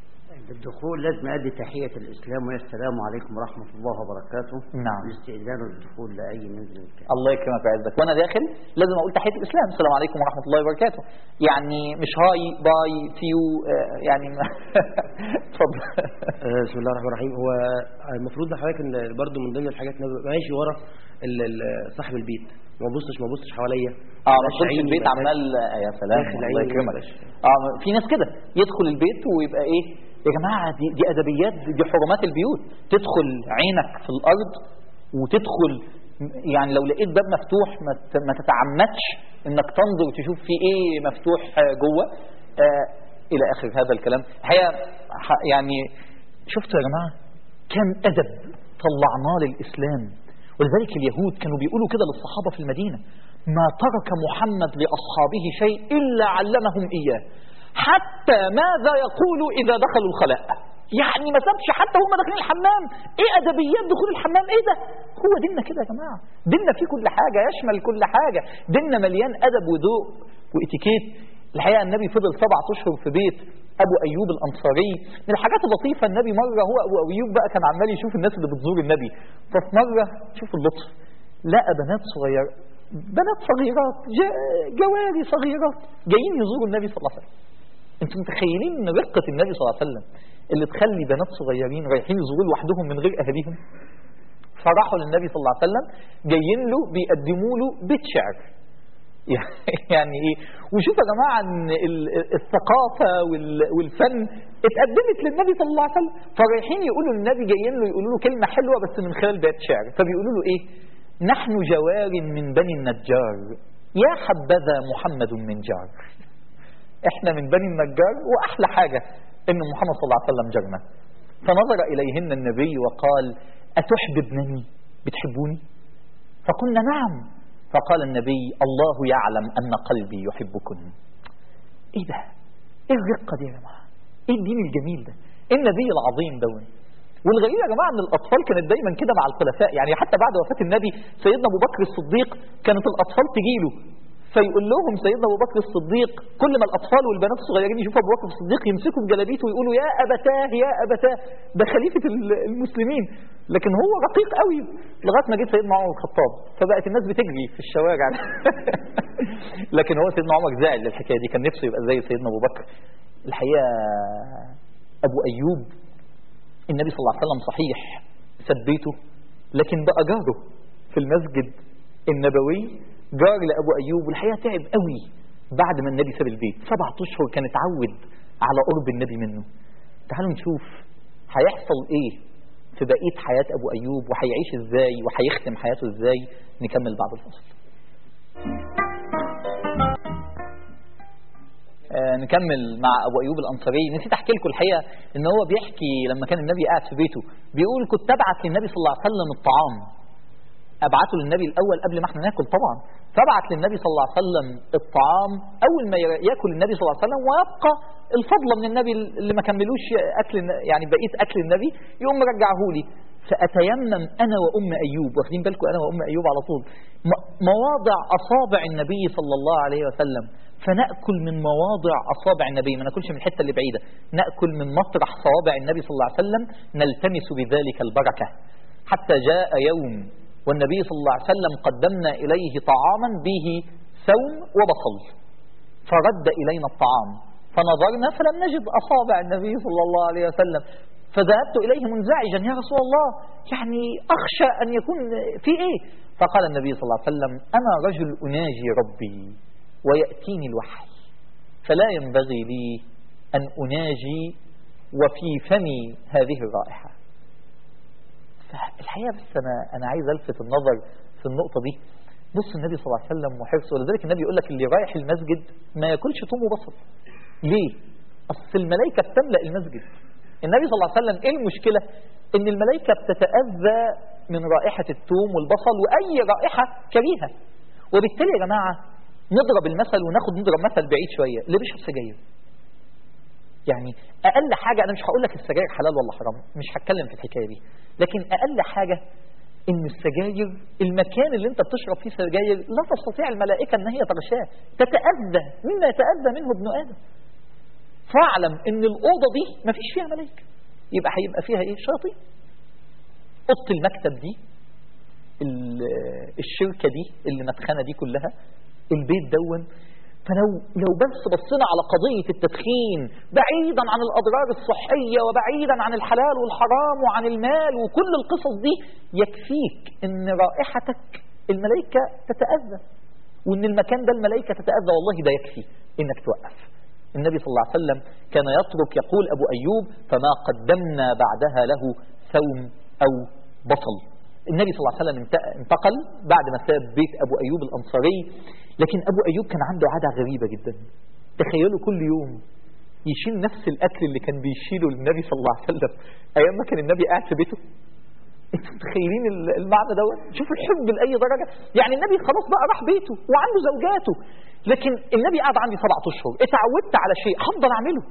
الدخول لازم أدي تحية الإسلام وهي السلام عليكم ورحمة الله وبركاته نعم. الاستئذان والدخول لأي منزل كان الله يكرمك ويعزك وانا داخل لازم اقول تحيه الاسلام السلام عليكم ورحمه الله وبركاته يعني مش هاي باي سيو يعني ما- اتفضل آه، بسم الله الرحمن الرحيم هو المفروض حضرتك ان برضو من ضمن الحاجات ان أنا ببقى ماشي ورا ال- ال- صاحب البيت ما ببصش ما ببصش حواليا اه ما بلاش تدخلش عيني، البيت بلاش- عمال آه، يا سلام داخل الله عيني يكرمك بلاش. اه في ناس كده يدخل البيت ويبقى ايه يا جماعه دي دي ادبيات دي حرمات البيوت تدخل عينك في الارض وتدخل يعني لو لقيت باب مفتوح ما ت- ما تتعمدش انك تنظر تشوف في ايه مفتوح آه، جوه آه الى اخر هذا الكلام الحقيقه ح- يعني شفتوا يا جماعه كم ادب طلعناه للاسلام ولذلك اليهود كانوا بيقولوا كده للصحابه في المدينه ما ترك محمد لاصحابه شيء الا علمهم اياه حتى ماذا يقول اذا دخلوا الخلاء يعني ما سابش حتى هم داخلين الحمام ايه ادبيات دخول الحمام ايه ده هو ديننا كده يا جماعه ديننا فيه كل حاجه يشمل كل حاجه ديننا مليان ادب وذوق واتيكيت الحقيقه النبي فضل سبعة اشهر في بيت ابو ايوب الانصاري من الحاجات اللطيفه النبي مره هو ابو ايوب بقى كان عمال يشوف الناس اللي بتزور النبي ففي مره شوف اللطف لقى بنات صغيره بنات صغيرات جا- جواري صغيرات جايين يزوروا النبي صلى الله عليه وسلم انتوا متخيلين ان رقه النبي صلى الله عليه وسلم اللي تخلي بنات صغيرين رايحين يزوروه لوحدهم من غير اهاليهم فراحوا للنبي صلى الله عليه وسلم جايين له بيقدموا له بيت شعر يعني ايه وشوف يا جماعه ان ال- الثقافه وال- والفن اتقدمت للنبي صلى الله عليه وسلم فرايحين يقولوا للنبي جايين له يقولوا له كلمه حلوه بس من خلال بيت شعر فبيقولوا له ايه نحن جوار من بني النجار يا حبذا محمد من جار احنا من بني النجار واحلى حاجه ان محمد صلى الله عليه وسلم جارنا فنظر اليهن النبي وقال اتحببنني بتحبوني فقلنا نعم فقال النبي الله يعلم ان قلبي يحبكن ايه ده ايه الرقه دي يا جماعه ايه الدين الجميل ده ايه النبي العظيم ده والغريب يا جماعه ان الاطفال كانت دايما كده مع الخلفاء يعني حتى بعد وفاه النبي سيدنا ابو بكر الصديق كانت الاطفال تجيله فيقول لهم سيدنا ابو بكر الصديق كل ما الاطفال والبنات الصغيرين يشوفوا ابو بكر الصديق يمسكوا بجلابيته ويقولوا يا ابتاه يا ابتاه ده خليفه ال- المسلمين لكن هو رقيق قوي لغايه ما جه سيدنا عمر الخطاب فبقت الناس بتجري في الشوارع لكن هو سيدنا عمر زعل للحكايه دي كان نفسه يبقى زي سيدنا ابو بكر الحقيقه ابو ايوب النبي صلى الله عليه وسلم صحيح ساب بيته لكن بقى جاره في المسجد النبوي جار لابو ايوب والحقيقه تعب قوي بعد ما النبي ساب البيت سبعة اشهر كان اتعود على قرب النبي منه تعالوا نشوف هيحصل ايه في بقيه حياه ابو ايوب وهيعيش ازاي وهيختم حياته ازاي نكمل بعد الفصل آه، نكمل مع ابو ايوب الانصاري نسيت احكي لكم الحقيقه ان هو بيحكي لما كان النبي قاعد في بيته بيقول كنت ابعت للنبي صلى الله عليه وسلم الطعام ابعته للنبي الاول قبل ما احنا ناكل طبعا فابعت للنبي صلى الله عليه وسلم الطعام اول ما ياكل النبي صلى الله عليه وسلم ويبقى الفضله من النبي اللي ما كملوش اكل يعني بقيه اكل النبي يقوم مرجعه لي فأتيمم أنا وأم أيوب واخدين بالكم أنا وأم أيوب على طول م- مواضع أصابع النبي صلى الله عليه وسلم فنأكل من مواضع أصابع النبي ما ناكلش من الحتة اللي بعيدة نأكل من مطرح صوابع النبي صلى الله عليه وسلم نلتمس بذلك البركة حتى جاء يوم والنبي صلى الله عليه وسلم قدمنا إليه طعاما به ثوم وبصل فرد إلينا الطعام فنظرنا فلم نجد أصابع النبي صلى الله عليه وسلم فذهبت إليه منزعجا يا رسول الله يعني أخشى أن يكون في إيه فقال النبي صلى الله عليه وسلم أنا رجل أناجي ربي ويأتيني الوحي فلا ينبغي لي أن أناجي وفي فمي هذه الرائحة فالحقيقة بس أنا, أنا عايز ألفت النظر في النقطة دي بص النبي صلى الله عليه وسلم وحرصه ولذلك النبي يقول لك اللي رايح المسجد ما ياكلش توم وبصل ليه؟ أصل الملائكة بتملأ المسجد النبي صلى الله عليه وسلم إيه المشكلة؟ إن الملائكة بتتأذى من رائحة التوم والبصل وأي رائحة كريهة وبالتالي يا جماعة نضرب المثل وناخد نضرب مثل بعيد شوية اللي بيشرب سجاير يعني أقل حاجة أنا مش هقول لك السجاير حلال ولا حرام مش هتكلم في الحكاية دي لكن أقل حاجة إن السجاير المكان اللي أنت بتشرب فيه سجاير لا تستطيع الملائكة إن هي تغشاه تتأذى مما يتأذى منه ابن آدم فاعلم إن الأوضة دي ما فيش فيها ملائكة يبقى هيبقى فيها إيه شياطين أوضة المكتب دي ال- الشركة دي اللي مدخنة دي كلها البيت دون فلو لو بس بصينا على قضية التدخين بعيدا عن الأضرار الصحية وبعيدا عن الحلال والحرام وعن المال وكل القصص دي يكفيك ان رائحتك الملائكة تتأذى وان المكان ده الملائكة تتأذى والله ده يكفي انك توقف النبي صلى الله عليه وسلم كان يترك يقول أبو أيوب فما قدمنا بعدها له ثوم أو بصل النبي صلى الله عليه وسلم انت- انتقل بعد ما ساب بيت أبو أيوب الأنصاري لكن أبو أيوب كان عنده عادة غريبة جدا تخيلوا كل يوم يشيل نفس الأكل اللي كان بيشيله للنبي صلى الله عليه وسلم أيام ما كان النبي قاعد في بيته انتوا متخيلين ال- المعنى دوت شوفوا الحب لاي درجه يعني النبي خلاص بقى راح بيته وعنده زوجاته لكن النبي قعد عندي سبعة اشهر اتعودت على شيء هفضل اعمله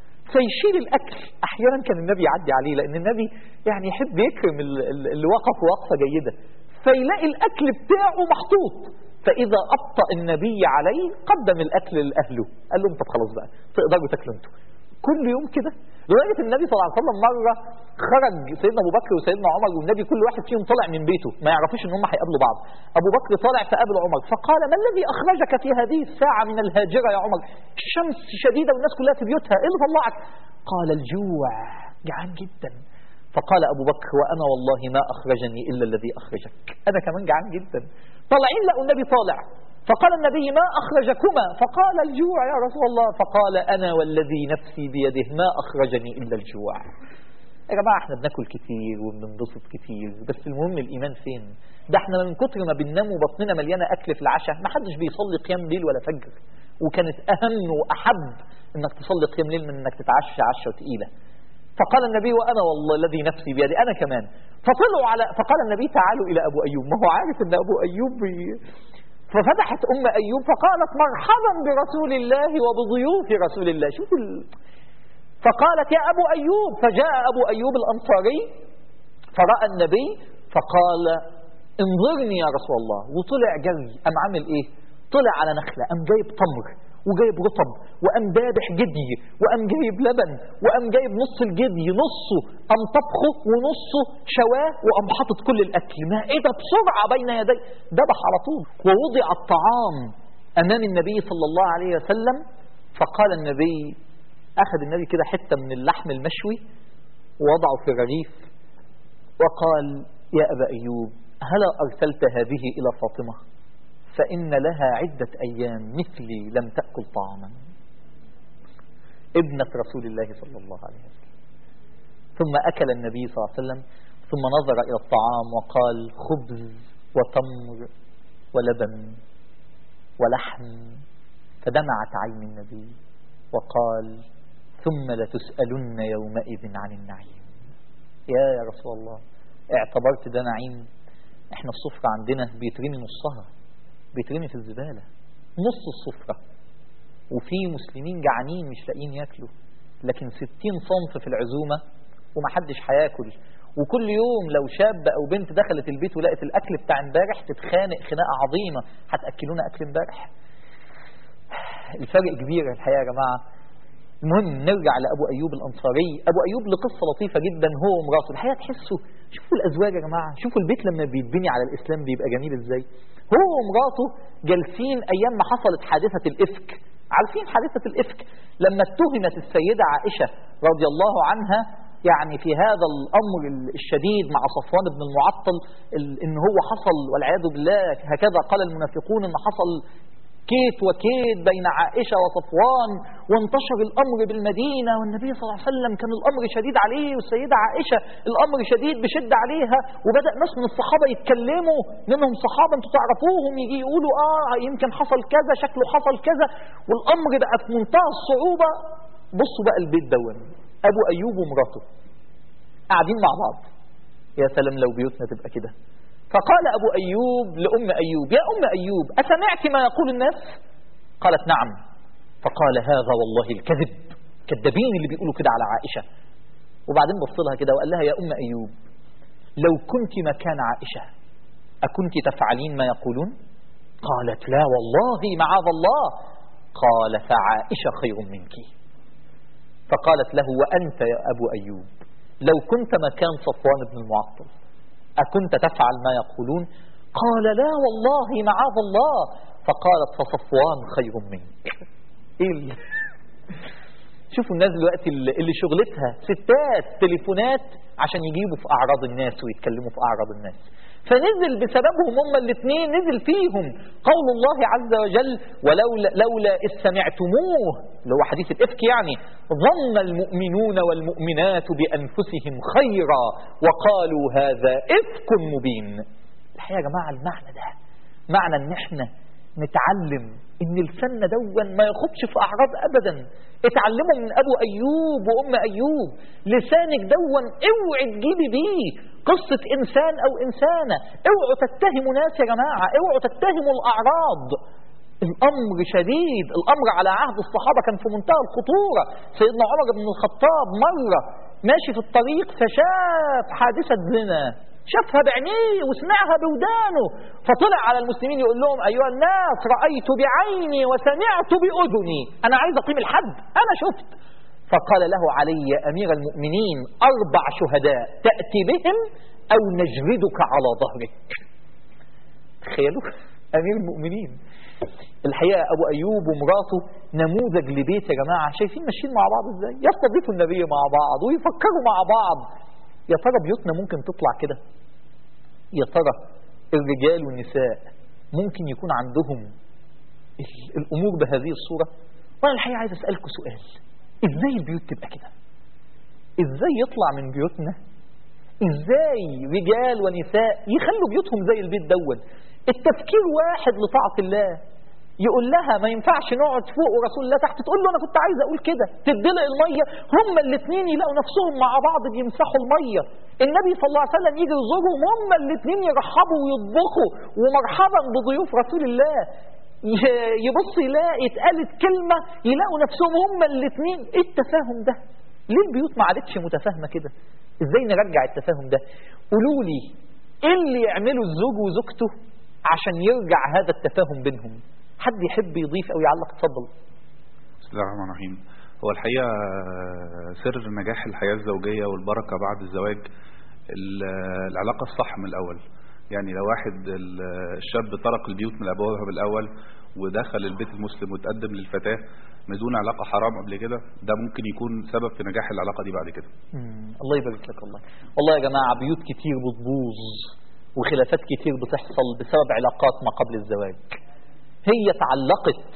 فيشيل الاكل احيانا كان النبي يعدي عليه لان النبي يعني يحب يكرم ال- ال- اللي وقف وقفه جيده فيلاقي الاكل بتاعه محطوط فاذا ابطا النبي عليه قدم الاكل لاهله قال لهم طب خلاص بقى تقدروا تاكلوا انتوا كل يوم كده لدرجه النبي صلى الله عليه وسلم مره خرج سيدنا ابو بكر وسيدنا عمر والنبي كل واحد فيهم طلع من بيته ما يعرفوش ان هم هيقابلوا بعض ابو بكر طالع فقابل عمر فقال ما الذي اخرجك في هذه الساعه من الهاجره يا عمر الشمس شديده والناس كلها في بيوتها ايه اللي طلعك قال الجوع جعان جدا فقال ابو بكر وانا والله ما اخرجني الا الذي اخرجك انا كمان جعان جدا طالعين لقوا النبي طالع فقال النبي ما أخرجكما فقال الجوع يا رسول الله فقال أنا والذي نفسي بيده ما أخرجني إلا الجوع يا جماعة احنا بناكل كتير وبننبسط كتير بس المهم الإيمان فين ده احنا من كتر ما بننام وبطننا مليانة أكل في العشاء ما حدش بيصلي قيام ليل ولا فجر وكانت أهم وأحب إنك تصلي قيام ليل من إنك تتعشى عشة تقيلة فقال النبي وأنا والله الذي نفسي بيدي أنا كمان فطلعوا على فقال النبي تعالوا إلى أبو أيوب ما هو عارف إن أبو أيوب بي... ففتحت أم أيوب فقالت مرحبا برسول الله وبضيوف رسول الله شوفوا ال... فقالت يا أبو أيوب فجاء أبو أيوب الأنصاري فرأى النبي فقال انظرني يا رسول الله وطلع جري أم عامل إيه طلع على نخلة أم جايب تمر وجايب رطب وأم دابح جدي وأم جايب لبن وأم جايب نص الجدي نصه أم طبخه ونصه شواه وأم حاطط كل الأكل مائدة بسرعة بين يدي ذبح على طول ووضع الطعام أمام النبي صلى الله عليه وسلم فقال النبي أخذ النبي كده حتة من اللحم المشوي ووضعه في رغيف وقال يا أبا أيوب هلا أرسلت هذه إلى فاطمة فإن لها عدة أيام مثلي لم تأكل طعاما ابنة رسول الله صلى الله عليه وسلم ثم أكل النبي صلى الله عليه وسلم ثم نظر إلى الطعام وقال خبز وتمر ولبن ولحم فدمعت عين النبي وقال ثم لتسألن يومئذ عن النعيم يا يا رسول الله اعتبرت ده نعيم احنا الصفرة عندنا بيترمي نصها بيترمي في الزبالة نص الصفرة وفي مسلمين جعانين مش لاقيين ياكلوا لكن ستين صنف في العزومة ومحدش هياكل وكل يوم لو شاب او بنت دخلت البيت ولقت الاكل بتاع امبارح تتخانق خناقه عظيمه هتاكلونا اكل امبارح الفرق كبير الحقيقه يا جماعه المهم نرجع لابو ايوب الانصاري ابو ايوب له قصه لطيفه جدا هو ومراته الحقيقه تحسوا شوفوا الازواج يا جماعه شوفوا البيت لما بيتبني على الاسلام بيبقى جميل ازاي هو ومراته جالسين ايام ما حصلت حادثه الافك عارفين حادثه الافك لما اتهمت السيده عائشه رضي الله عنها يعني في هذا الامر الشديد مع صفوان بن المعطل ال- ان هو حصل والعياذ بالله هكذا قال المنافقون ان حصل كيت وكيت بين عائشة وصفوان وانتشر الأمر بالمدينة والنبي صلى الله عليه وسلم كان الأمر شديد عليه والسيدة عائشة الأمر شديد بشد عليها وبدأ ناس من الصحابة يتكلموا منهم صحابة انتوا تعرفوهم يجي يقولوا آه يمكن حصل كذا شكله حصل كذا والأمر بقى في منتهى الصعوبة بصوا بقى البيت دون أبو أيوب ومراته قاعدين مع بعض يا سلام لو بيوتنا تبقى كده فقال أبو أيوب لأم أيوب يا أم أيوب أسمعت ما يقول الناس قالت نعم فقال هذا والله الكذب كذابين اللي بيقولوا كده على عائشة وبعدين بص لها كده وقال لها يا أم أيوب لو كنت مكان عائشة أكنت تفعلين ما يقولون قالت لا والله معاذ الله قال فعائشة خير منك فقالت له وأنت يا أبو أيوب لو كنت مكان صفوان بن المعطل أكنت تفعل ما يقولون قال لا والله معاذ الله فقالت فصفوان خير منك إيه ال- شوفوا الناس دلوقتي اللي اللي شغلتها ستات تليفونات عشان يجيبوا في أعراض الناس ويتكلموا في أعراض الناس فنزل بسببهم هما الاثنين نزل فيهم قول الله عز وجل ولولا لولا إذ سمعتموه اللي هو حديث الإفك يعني ظن المؤمنون والمؤمنات بأنفسهم خيرا وقالوا هذا إفك مبين الحقيقة يا جماعة المعنى ده معنى ان احنا نتعلم ان الفن دون ما ياخدش في اعراض ابدا اتعلموا من ابو ايوب وام ايوب لسانك دون اوعي تجيبي بيه قصة انسان او انسانة اوعوا تتهموا ناس يا جماعة اوعوا تتهموا الاعراض الامر شديد الامر على عهد الصحابة كان في منتهى الخطورة سيدنا عمر بن الخطاب مرة ماشي في الطريق فشاف حادثة زنا شافها بعينيه وسمعها بودانه فطلع على المسلمين يقول لهم أيها الناس رأيت بعيني وسمعت بأذني أنا عايز أقيم الحد أنا شفت فقال له علي يا أمير المؤمنين أربع شهداء تأتي بهم أو نجلدك على ظهرك تخيلوا أمير المؤمنين الحقيقة أبو أيوب ومراته نموذج لبيت يا جماعة شايفين ماشيين مع بعض إزاي يستضيفوا النبي مع بعض ويفكروا مع بعض يا ترى بيوتنا ممكن تطلع كده يا ترى الرجال والنساء ممكن يكون عندهم ال- الأمور بهذه الصورة وأنا الحقيقة عايز أسألكم سؤال إزاي البيوت تبقى كده إزاي يطلع من بيوتنا إزاي رجال ونساء يخلوا بيوتهم زي البيت دون التفكير واحد لطاعة الله يقول لها ما ينفعش نقعد فوق ورسول الله تحت تقول له انا كنت عايز اقول كده تدلق الميه هما الاثنين يلاقوا نفسهم مع بعض بيمسحوا الميه النبي صلى الله عليه وسلم يجي يزورهم هما الاثنين يرحبوا ويطبخوا ومرحبا بضيوف رسول الله ي- يبص يلاقي اتقالت كلمه يلاقوا نفسهم هما الاثنين ايه التفاهم ده ليه البيوت ما عادتش متفاهمه كده ازاي نرجع التفاهم ده قولوا لي ايه اللي يعمله الزوج وزوجته عشان يرجع هذا التفاهم بينهم حد يحب يضيف او يعلق اتفضل بسم الله الرحمن الرحيم هو الحقيقة سر نجاح الحياة الزوجية والبركة بعد الزواج ال- العلاقة الصح من الأول يعني لو واحد ال- الشاب طرق البيوت من أبوابها بالأول ودخل البيت المسلم وتقدم للفتاة من دون علاقة حرام قبل كده ده ممكن يكون سبب في نجاح العلاقة دي بعد كده مم. الله يبارك لك والله والله يا جماعة بيوت كتير بتبوظ وخلافات كتير بتحصل بسبب علاقات ما قبل الزواج هي تعلقت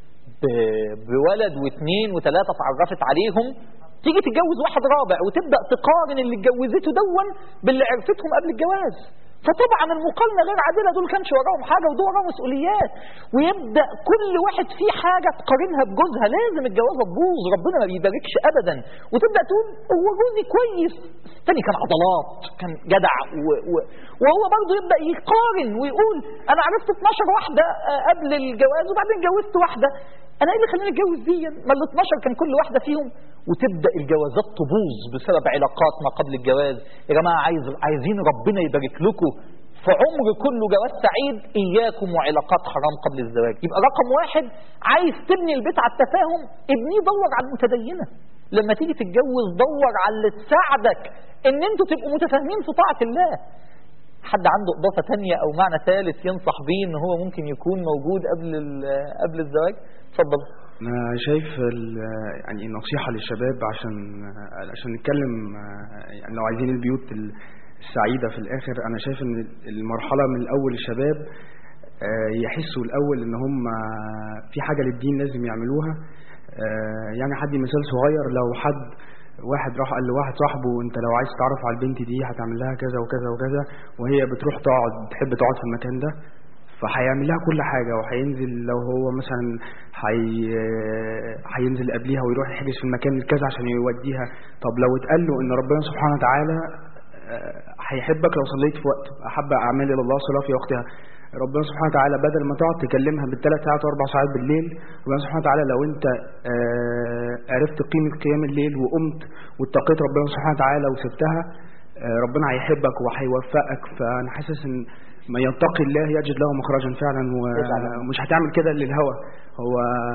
ب- بولد واثنين وثلاثة اتعرفت عليهم تيجي تتجوز واحد رابع وتبدأ تقارن اللي اتجوزته دون باللي عرفتهم قبل الجواز فطبعا المقارنة غير عادلة دول كانش وراهم حاجة ودول وراهم مسؤوليات ويبدأ كل واحد فيه حاجة تقارنها بجوزها لازم الجوازة تبوظ ربنا ما بيباركش أبدا وتبدأ تقول هو جوزي كويس الثاني كان عضلات كان جدع و و وهو برضه يبدأ يقارن ويقول أنا عرفت 12 واحدة آه، قبل الجواز وبعدين جوزت واحدة انا ايه اللي خلاني اتجوز دي ما ال 12 كان كل واحده فيهم وتبدا الجوازات تبوظ بسبب علاقات ما قبل الجواز يا جماعه عايز عايزين ربنا يبارك لكم في عمر كله جواز سعيد اياكم وعلاقات حرام قبل الزواج يبقى رقم واحد عايز تبني البيت على التفاهم ابنيه دور على المتدينه لما تيجي تتجوز دور على اللي تساعدك ان انتوا تبقوا متفاهمين في طاعه الله حد عنده اضافه تانية او معنى ثالث ينصح بيه ان هو ممكن يكون موجود قبل قبل الزواج اتفضل انا شايف يعني نصيحه للشباب عشان عشان نتكلم يعني لو عايزين البيوت السعيده في الاخر انا شايف ان المرحله من الاول الشباب يحسوا الاول ان هم في حاجه للدين لازم يعملوها يعني حد مثال صغير لو حد واحد راح قال لواحد صاحبه انت لو عايز تعرف على البنت دي هتعمل لها كذا وكذا وكذا وهي بتروح تقعد تحب تقعد في المكان ده فهيعمل لها كل حاجة وهينزل لو هو مثلا هي هينزل قبليها ويروح يحجز في المكان كذا عشان يوديها طب لو اتقال له ان ربنا سبحانه وتعالى هيحبك لو صليت في وقت احب اعمال الى الله صلاه في وقتها ربنا سبحانه وتعالى بدل ما تقعد تكلمها بالثلاث ساعات واربع ساعات بالليل ربنا سبحانه وتعالى لو انت عرفت قيمة قيام الليل وقمت واتقيت ربنا سبحانه وتعالى وسبتها ربنا هيحبك وهيوفقك فانا حاسس ان ما يتقي الله يجد له مخرجا فعلا ومش هتعمل كده للهوى هو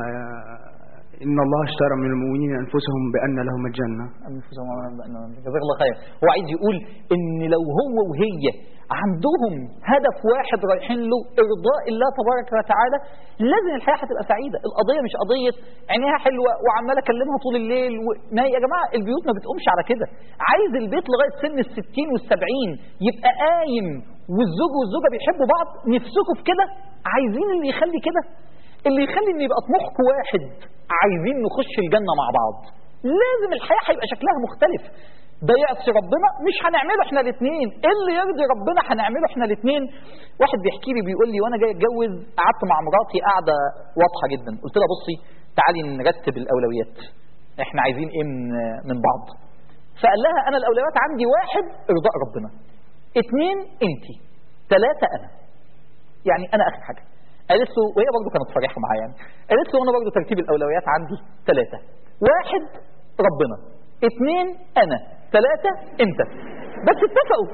إن الله اشترى من المؤمنين أنفسهم بأن لهم الجنة أنفسهم جزاك الله خير هو عايز يقول إن لو هو وهي عندهم هدف واحد رايحين له إرضاء الله تبارك وتعالى لازم الحياة هتبقى سعيدة القضية مش قضية عينيها حلوة وعمالة أكلمها طول الليل و... ما يا جماعة البيوت ما بتقومش على كده عايز البيت لغاية سن الستين والسبعين يبقى قايم والزوج والزوجة بيحبوا بعض نفسكم في كده عايزين اللي يخلي كده اللي يخلي ان يبقى طموحكم واحد عايزين نخش الجنة مع بعض لازم الحياة هيبقى شكلها مختلف ده يعصي ربنا مش هنعمله احنا الاثنين اللي يرضي ربنا هنعمله احنا الاثنين واحد بيحكي لي بيقول لي وانا جاي اتجوز قعدت مع مراتي قاعده واضحه جدا قلت لها بصي تعالي نرتب الاولويات احنا عايزين ايه من من بعض فقال لها انا الاولويات عندي واحد ارضاء ربنا اثنين انت ثلاثه انا يعني انا اخر حاجه قالت له وهي برضه كانت صريحه معايا يعني قالت له انا برضه ترتيب الاولويات عندي ثلاثه واحد ربنا اثنين انا ثلاثه انت بس اتفقوا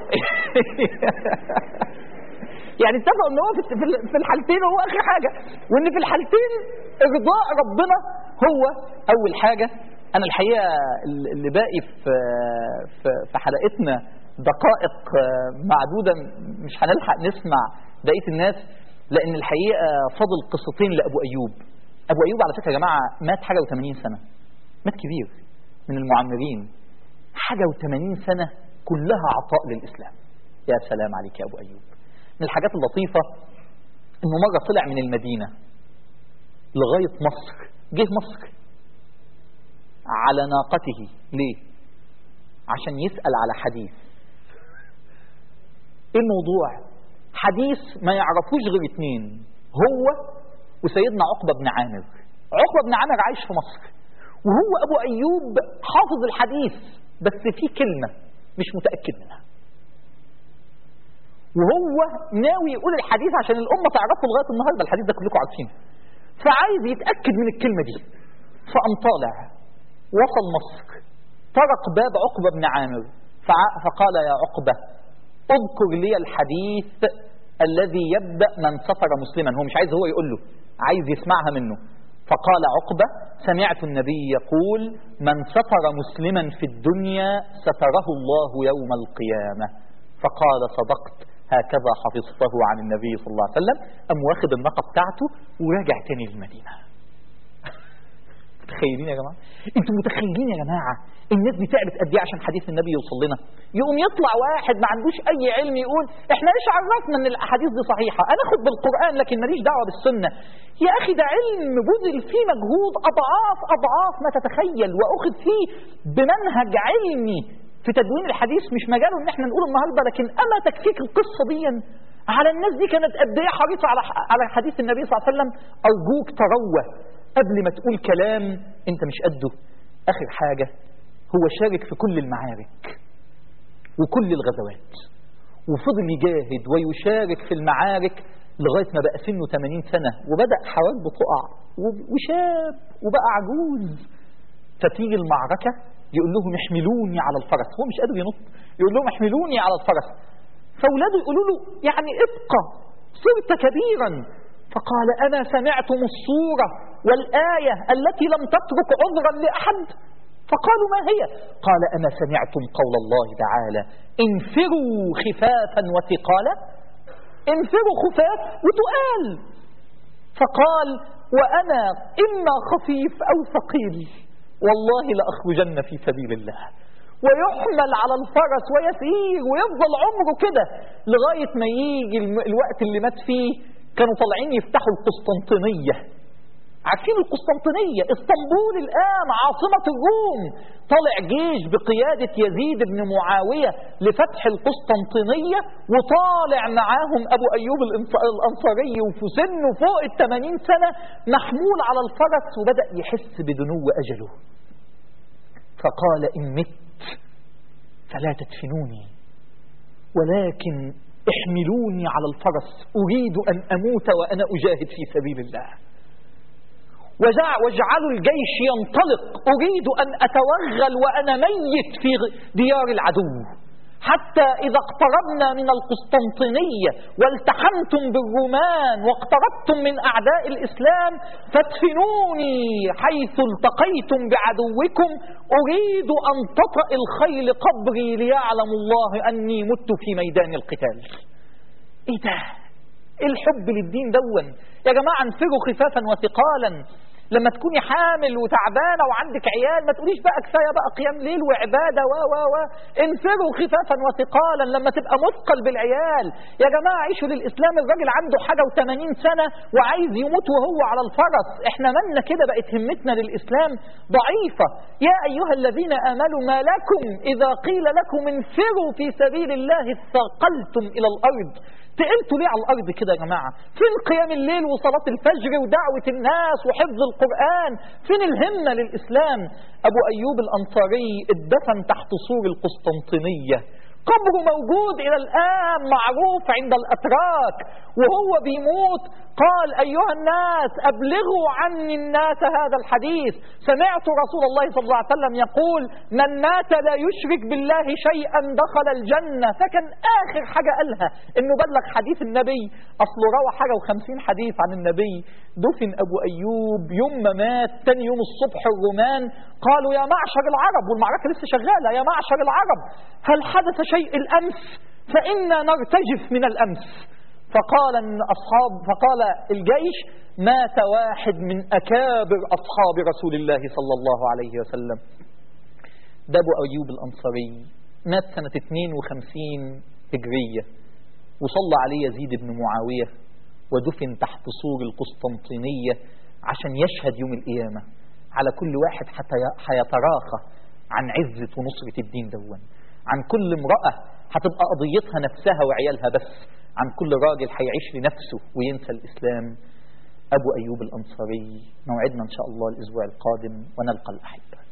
يعني اتفقوا ان هو في الحالتين هو اخر حاجه وان في الحالتين ارضاء ربنا هو اول حاجه انا الحقيقه اللي باقي في في حلقتنا دقائق معدوده مش هنلحق نسمع بقيه الناس لان الحقيقه فضل قصتين لابو ايوب ابو ايوب على فكره يا جماعه مات حاجه و80 سنه مات كبير من المعمرين حاجه و80 سنه كلها عطاء للاسلام يا سلام عليك يا ابو ايوب من الحاجات اللطيفه انه مره طلع من المدينه لغايه مصر جه مصر على ناقته ليه عشان يسال على حديث ايه الموضوع حديث ما يعرفوش غير اتنين هو وسيدنا عقبة بن عامر عقبة بن عامر عايش في مصر وهو أبو أيوب حافظ الحديث بس في كلمة مش متأكد منها وهو ناوي يقول الحديث عشان الأمة تعرفه لغاية النهاردة الحديث ده كلكم عارفينه فعايز يتأكد من الكلمة دي فقام طالع وصل مصر طرق باب عقبة بن عامر فقال يا عقبة اذكر لي الحديث الذي يبدأ من سفر مسلما هو مش عايز هو يقول له عايز يسمعها منه فقال عقبة سمعت النبي يقول من ستر مسلما في الدنيا ستره الله يوم القيامة فقال صدقت هكذا حفظته عن النبي صلى الله عليه وسلم أم واخد الناقة بتاعته وراجع تاني للمدينة متخيلين يا جماعة انتوا متخيلين يا جماعة الناس دي تعبت قد ايه عشان حديث النبي يوصل لنا يقوم يطلع واحد ما عندوش اي علم يقول احنا ايش عرفنا ان الاحاديث دي صحيحة انا اخد بالقرآن لكن ماليش دعوة بالسنة يا اخي ده علم بذل فيه مجهود اضعاف اضعاف ما تتخيل واخذ فيه بمنهج علمي في تدوين الحديث مش مجاله ان احنا نقول النهارده لكن اما تكفيك القصه دي على الناس دي كانت قد ايه حريصه على على حديث النبي صلى الله عليه وسلم ارجوك تروى قبل ما تقول كلام انت مش قده اخر حاجه هو شارك في كل المعارك وكل الغزوات وفضل يجاهد ويشارك في المعارك لغاية ما بقى سنه 80 سنة وبدأ حواجبه تقع وب- وشاب وبقى عجوز فتيجي المعركة يقول لهم احملوني على الفرس هو مش قادر ينط يقول لهم احملوني على الفرس فأولاده يقولوا له يعني ابقى صرت كبيرا فقال أنا سمعتم الصورة والآية التي لم تترك عذرا لأحد فقالوا ما هي قال أما سمعتم قول الله تعالى انفروا خفافا وثقالا انفروا خفاف وتقال فقال وأنا إما خفيف أو ثقيل والله لأخرجن في سبيل الله ويحمل على الفرس ويسير ويفضل عمره كده لغاية ما يجي الم- الوقت اللي مات فيه كانوا طالعين يفتحوا القسطنطينية عارفين القسطنطينية اسطنبول الآن عاصمة الروم طالع جيش بقيادة يزيد بن معاوية لفتح القسطنطينية وطالع معاهم أبو أيوب الإنص- الأنصاري وفي سنه فوق الثمانين سنة محمول على الفرس وبدأ يحس بدنو أجله فقال إن مت فلا تدفنوني ولكن احملوني على الفرس أريد أن أموت وأنا أجاهد في سبيل الله وجع- واجعلوا الجيش ينطلق أريد أن أتوغل وأنا ميت في غ- ديار العدو حتى إذا اقتربنا من القسطنطينية والتحمتم بالرومان واقتربتم من أعداء الإسلام فادفنوني حيث التقيتم بعدوكم أريد أن تطأ الخيل قبري ليعلم الله أني مت في ميدان القتال إيه ده إيه الحب للدين دون يا جماعة انفروا خفافا وثقالا لما تكوني حامل وتعبانة وعندك عيال ما تقوليش بقى كفاية بقى قيام ليل وعبادة و و و انفروا خفافا وثقالا لما تبقى مثقل بالعيال يا جماعة عيشوا للإسلام الراجل عنده حاجة و80 سنة وعايز يموت وهو على الفرس احنا مالنا كده بقت همتنا للإسلام ضعيفة يا أيها الذين آمنوا ما لكم إذا قيل لكم انفروا في سبيل الله اثقلتم إلى الأرض تقلتوا ليه على الأرض كده يا جماعة فين قيام الليل وصلاة الفجر ودعوة الناس وحفظ القرآن فين الهمة للإسلام أبو أيوب الأنصاري اتدفن تحت سور القسطنطينية قبره موجود إلى الآن معروف عند الأتراك وهو بيموت قال أيها الناس أبلغوا عني الناس هذا الحديث سمعت رسول الله صلى الله عليه وسلم يقول من مات لا يشرك بالله شيئا دخل الجنة فكان آخر حاجة قالها إنه بلغ حديث النبي أصله روى حاجة وخمسين حديث عن النبي دفن أبو أيوب يوم ما مات تاني يوم الصبح الرومان قالوا يا معشر العرب والمعركة لسه شغالة يا معشر العرب هل حدث شيء الأمس فإنا نرتجف من الأمس فقال ان اصحاب فقال الجيش مات واحد من اكابر اصحاب رسول الله صلى الله عليه وسلم ده ابو ايوب الانصاري مات سنه 52 هجريه وصلى عليه يزيد بن معاويه ودفن تحت سور القسطنطينيه عشان يشهد يوم القيامه على كل واحد حتى هيتراخى عن عزه ونصره الدين دون عن كل امراه هتبقى قضيتها نفسها وعيالها بس عن كل راجل هيعيش لنفسه وينسى الإسلام أبو أيوب الأنصاري موعدنا إن شاء الله الأسبوع القادم ونلقى الأحبة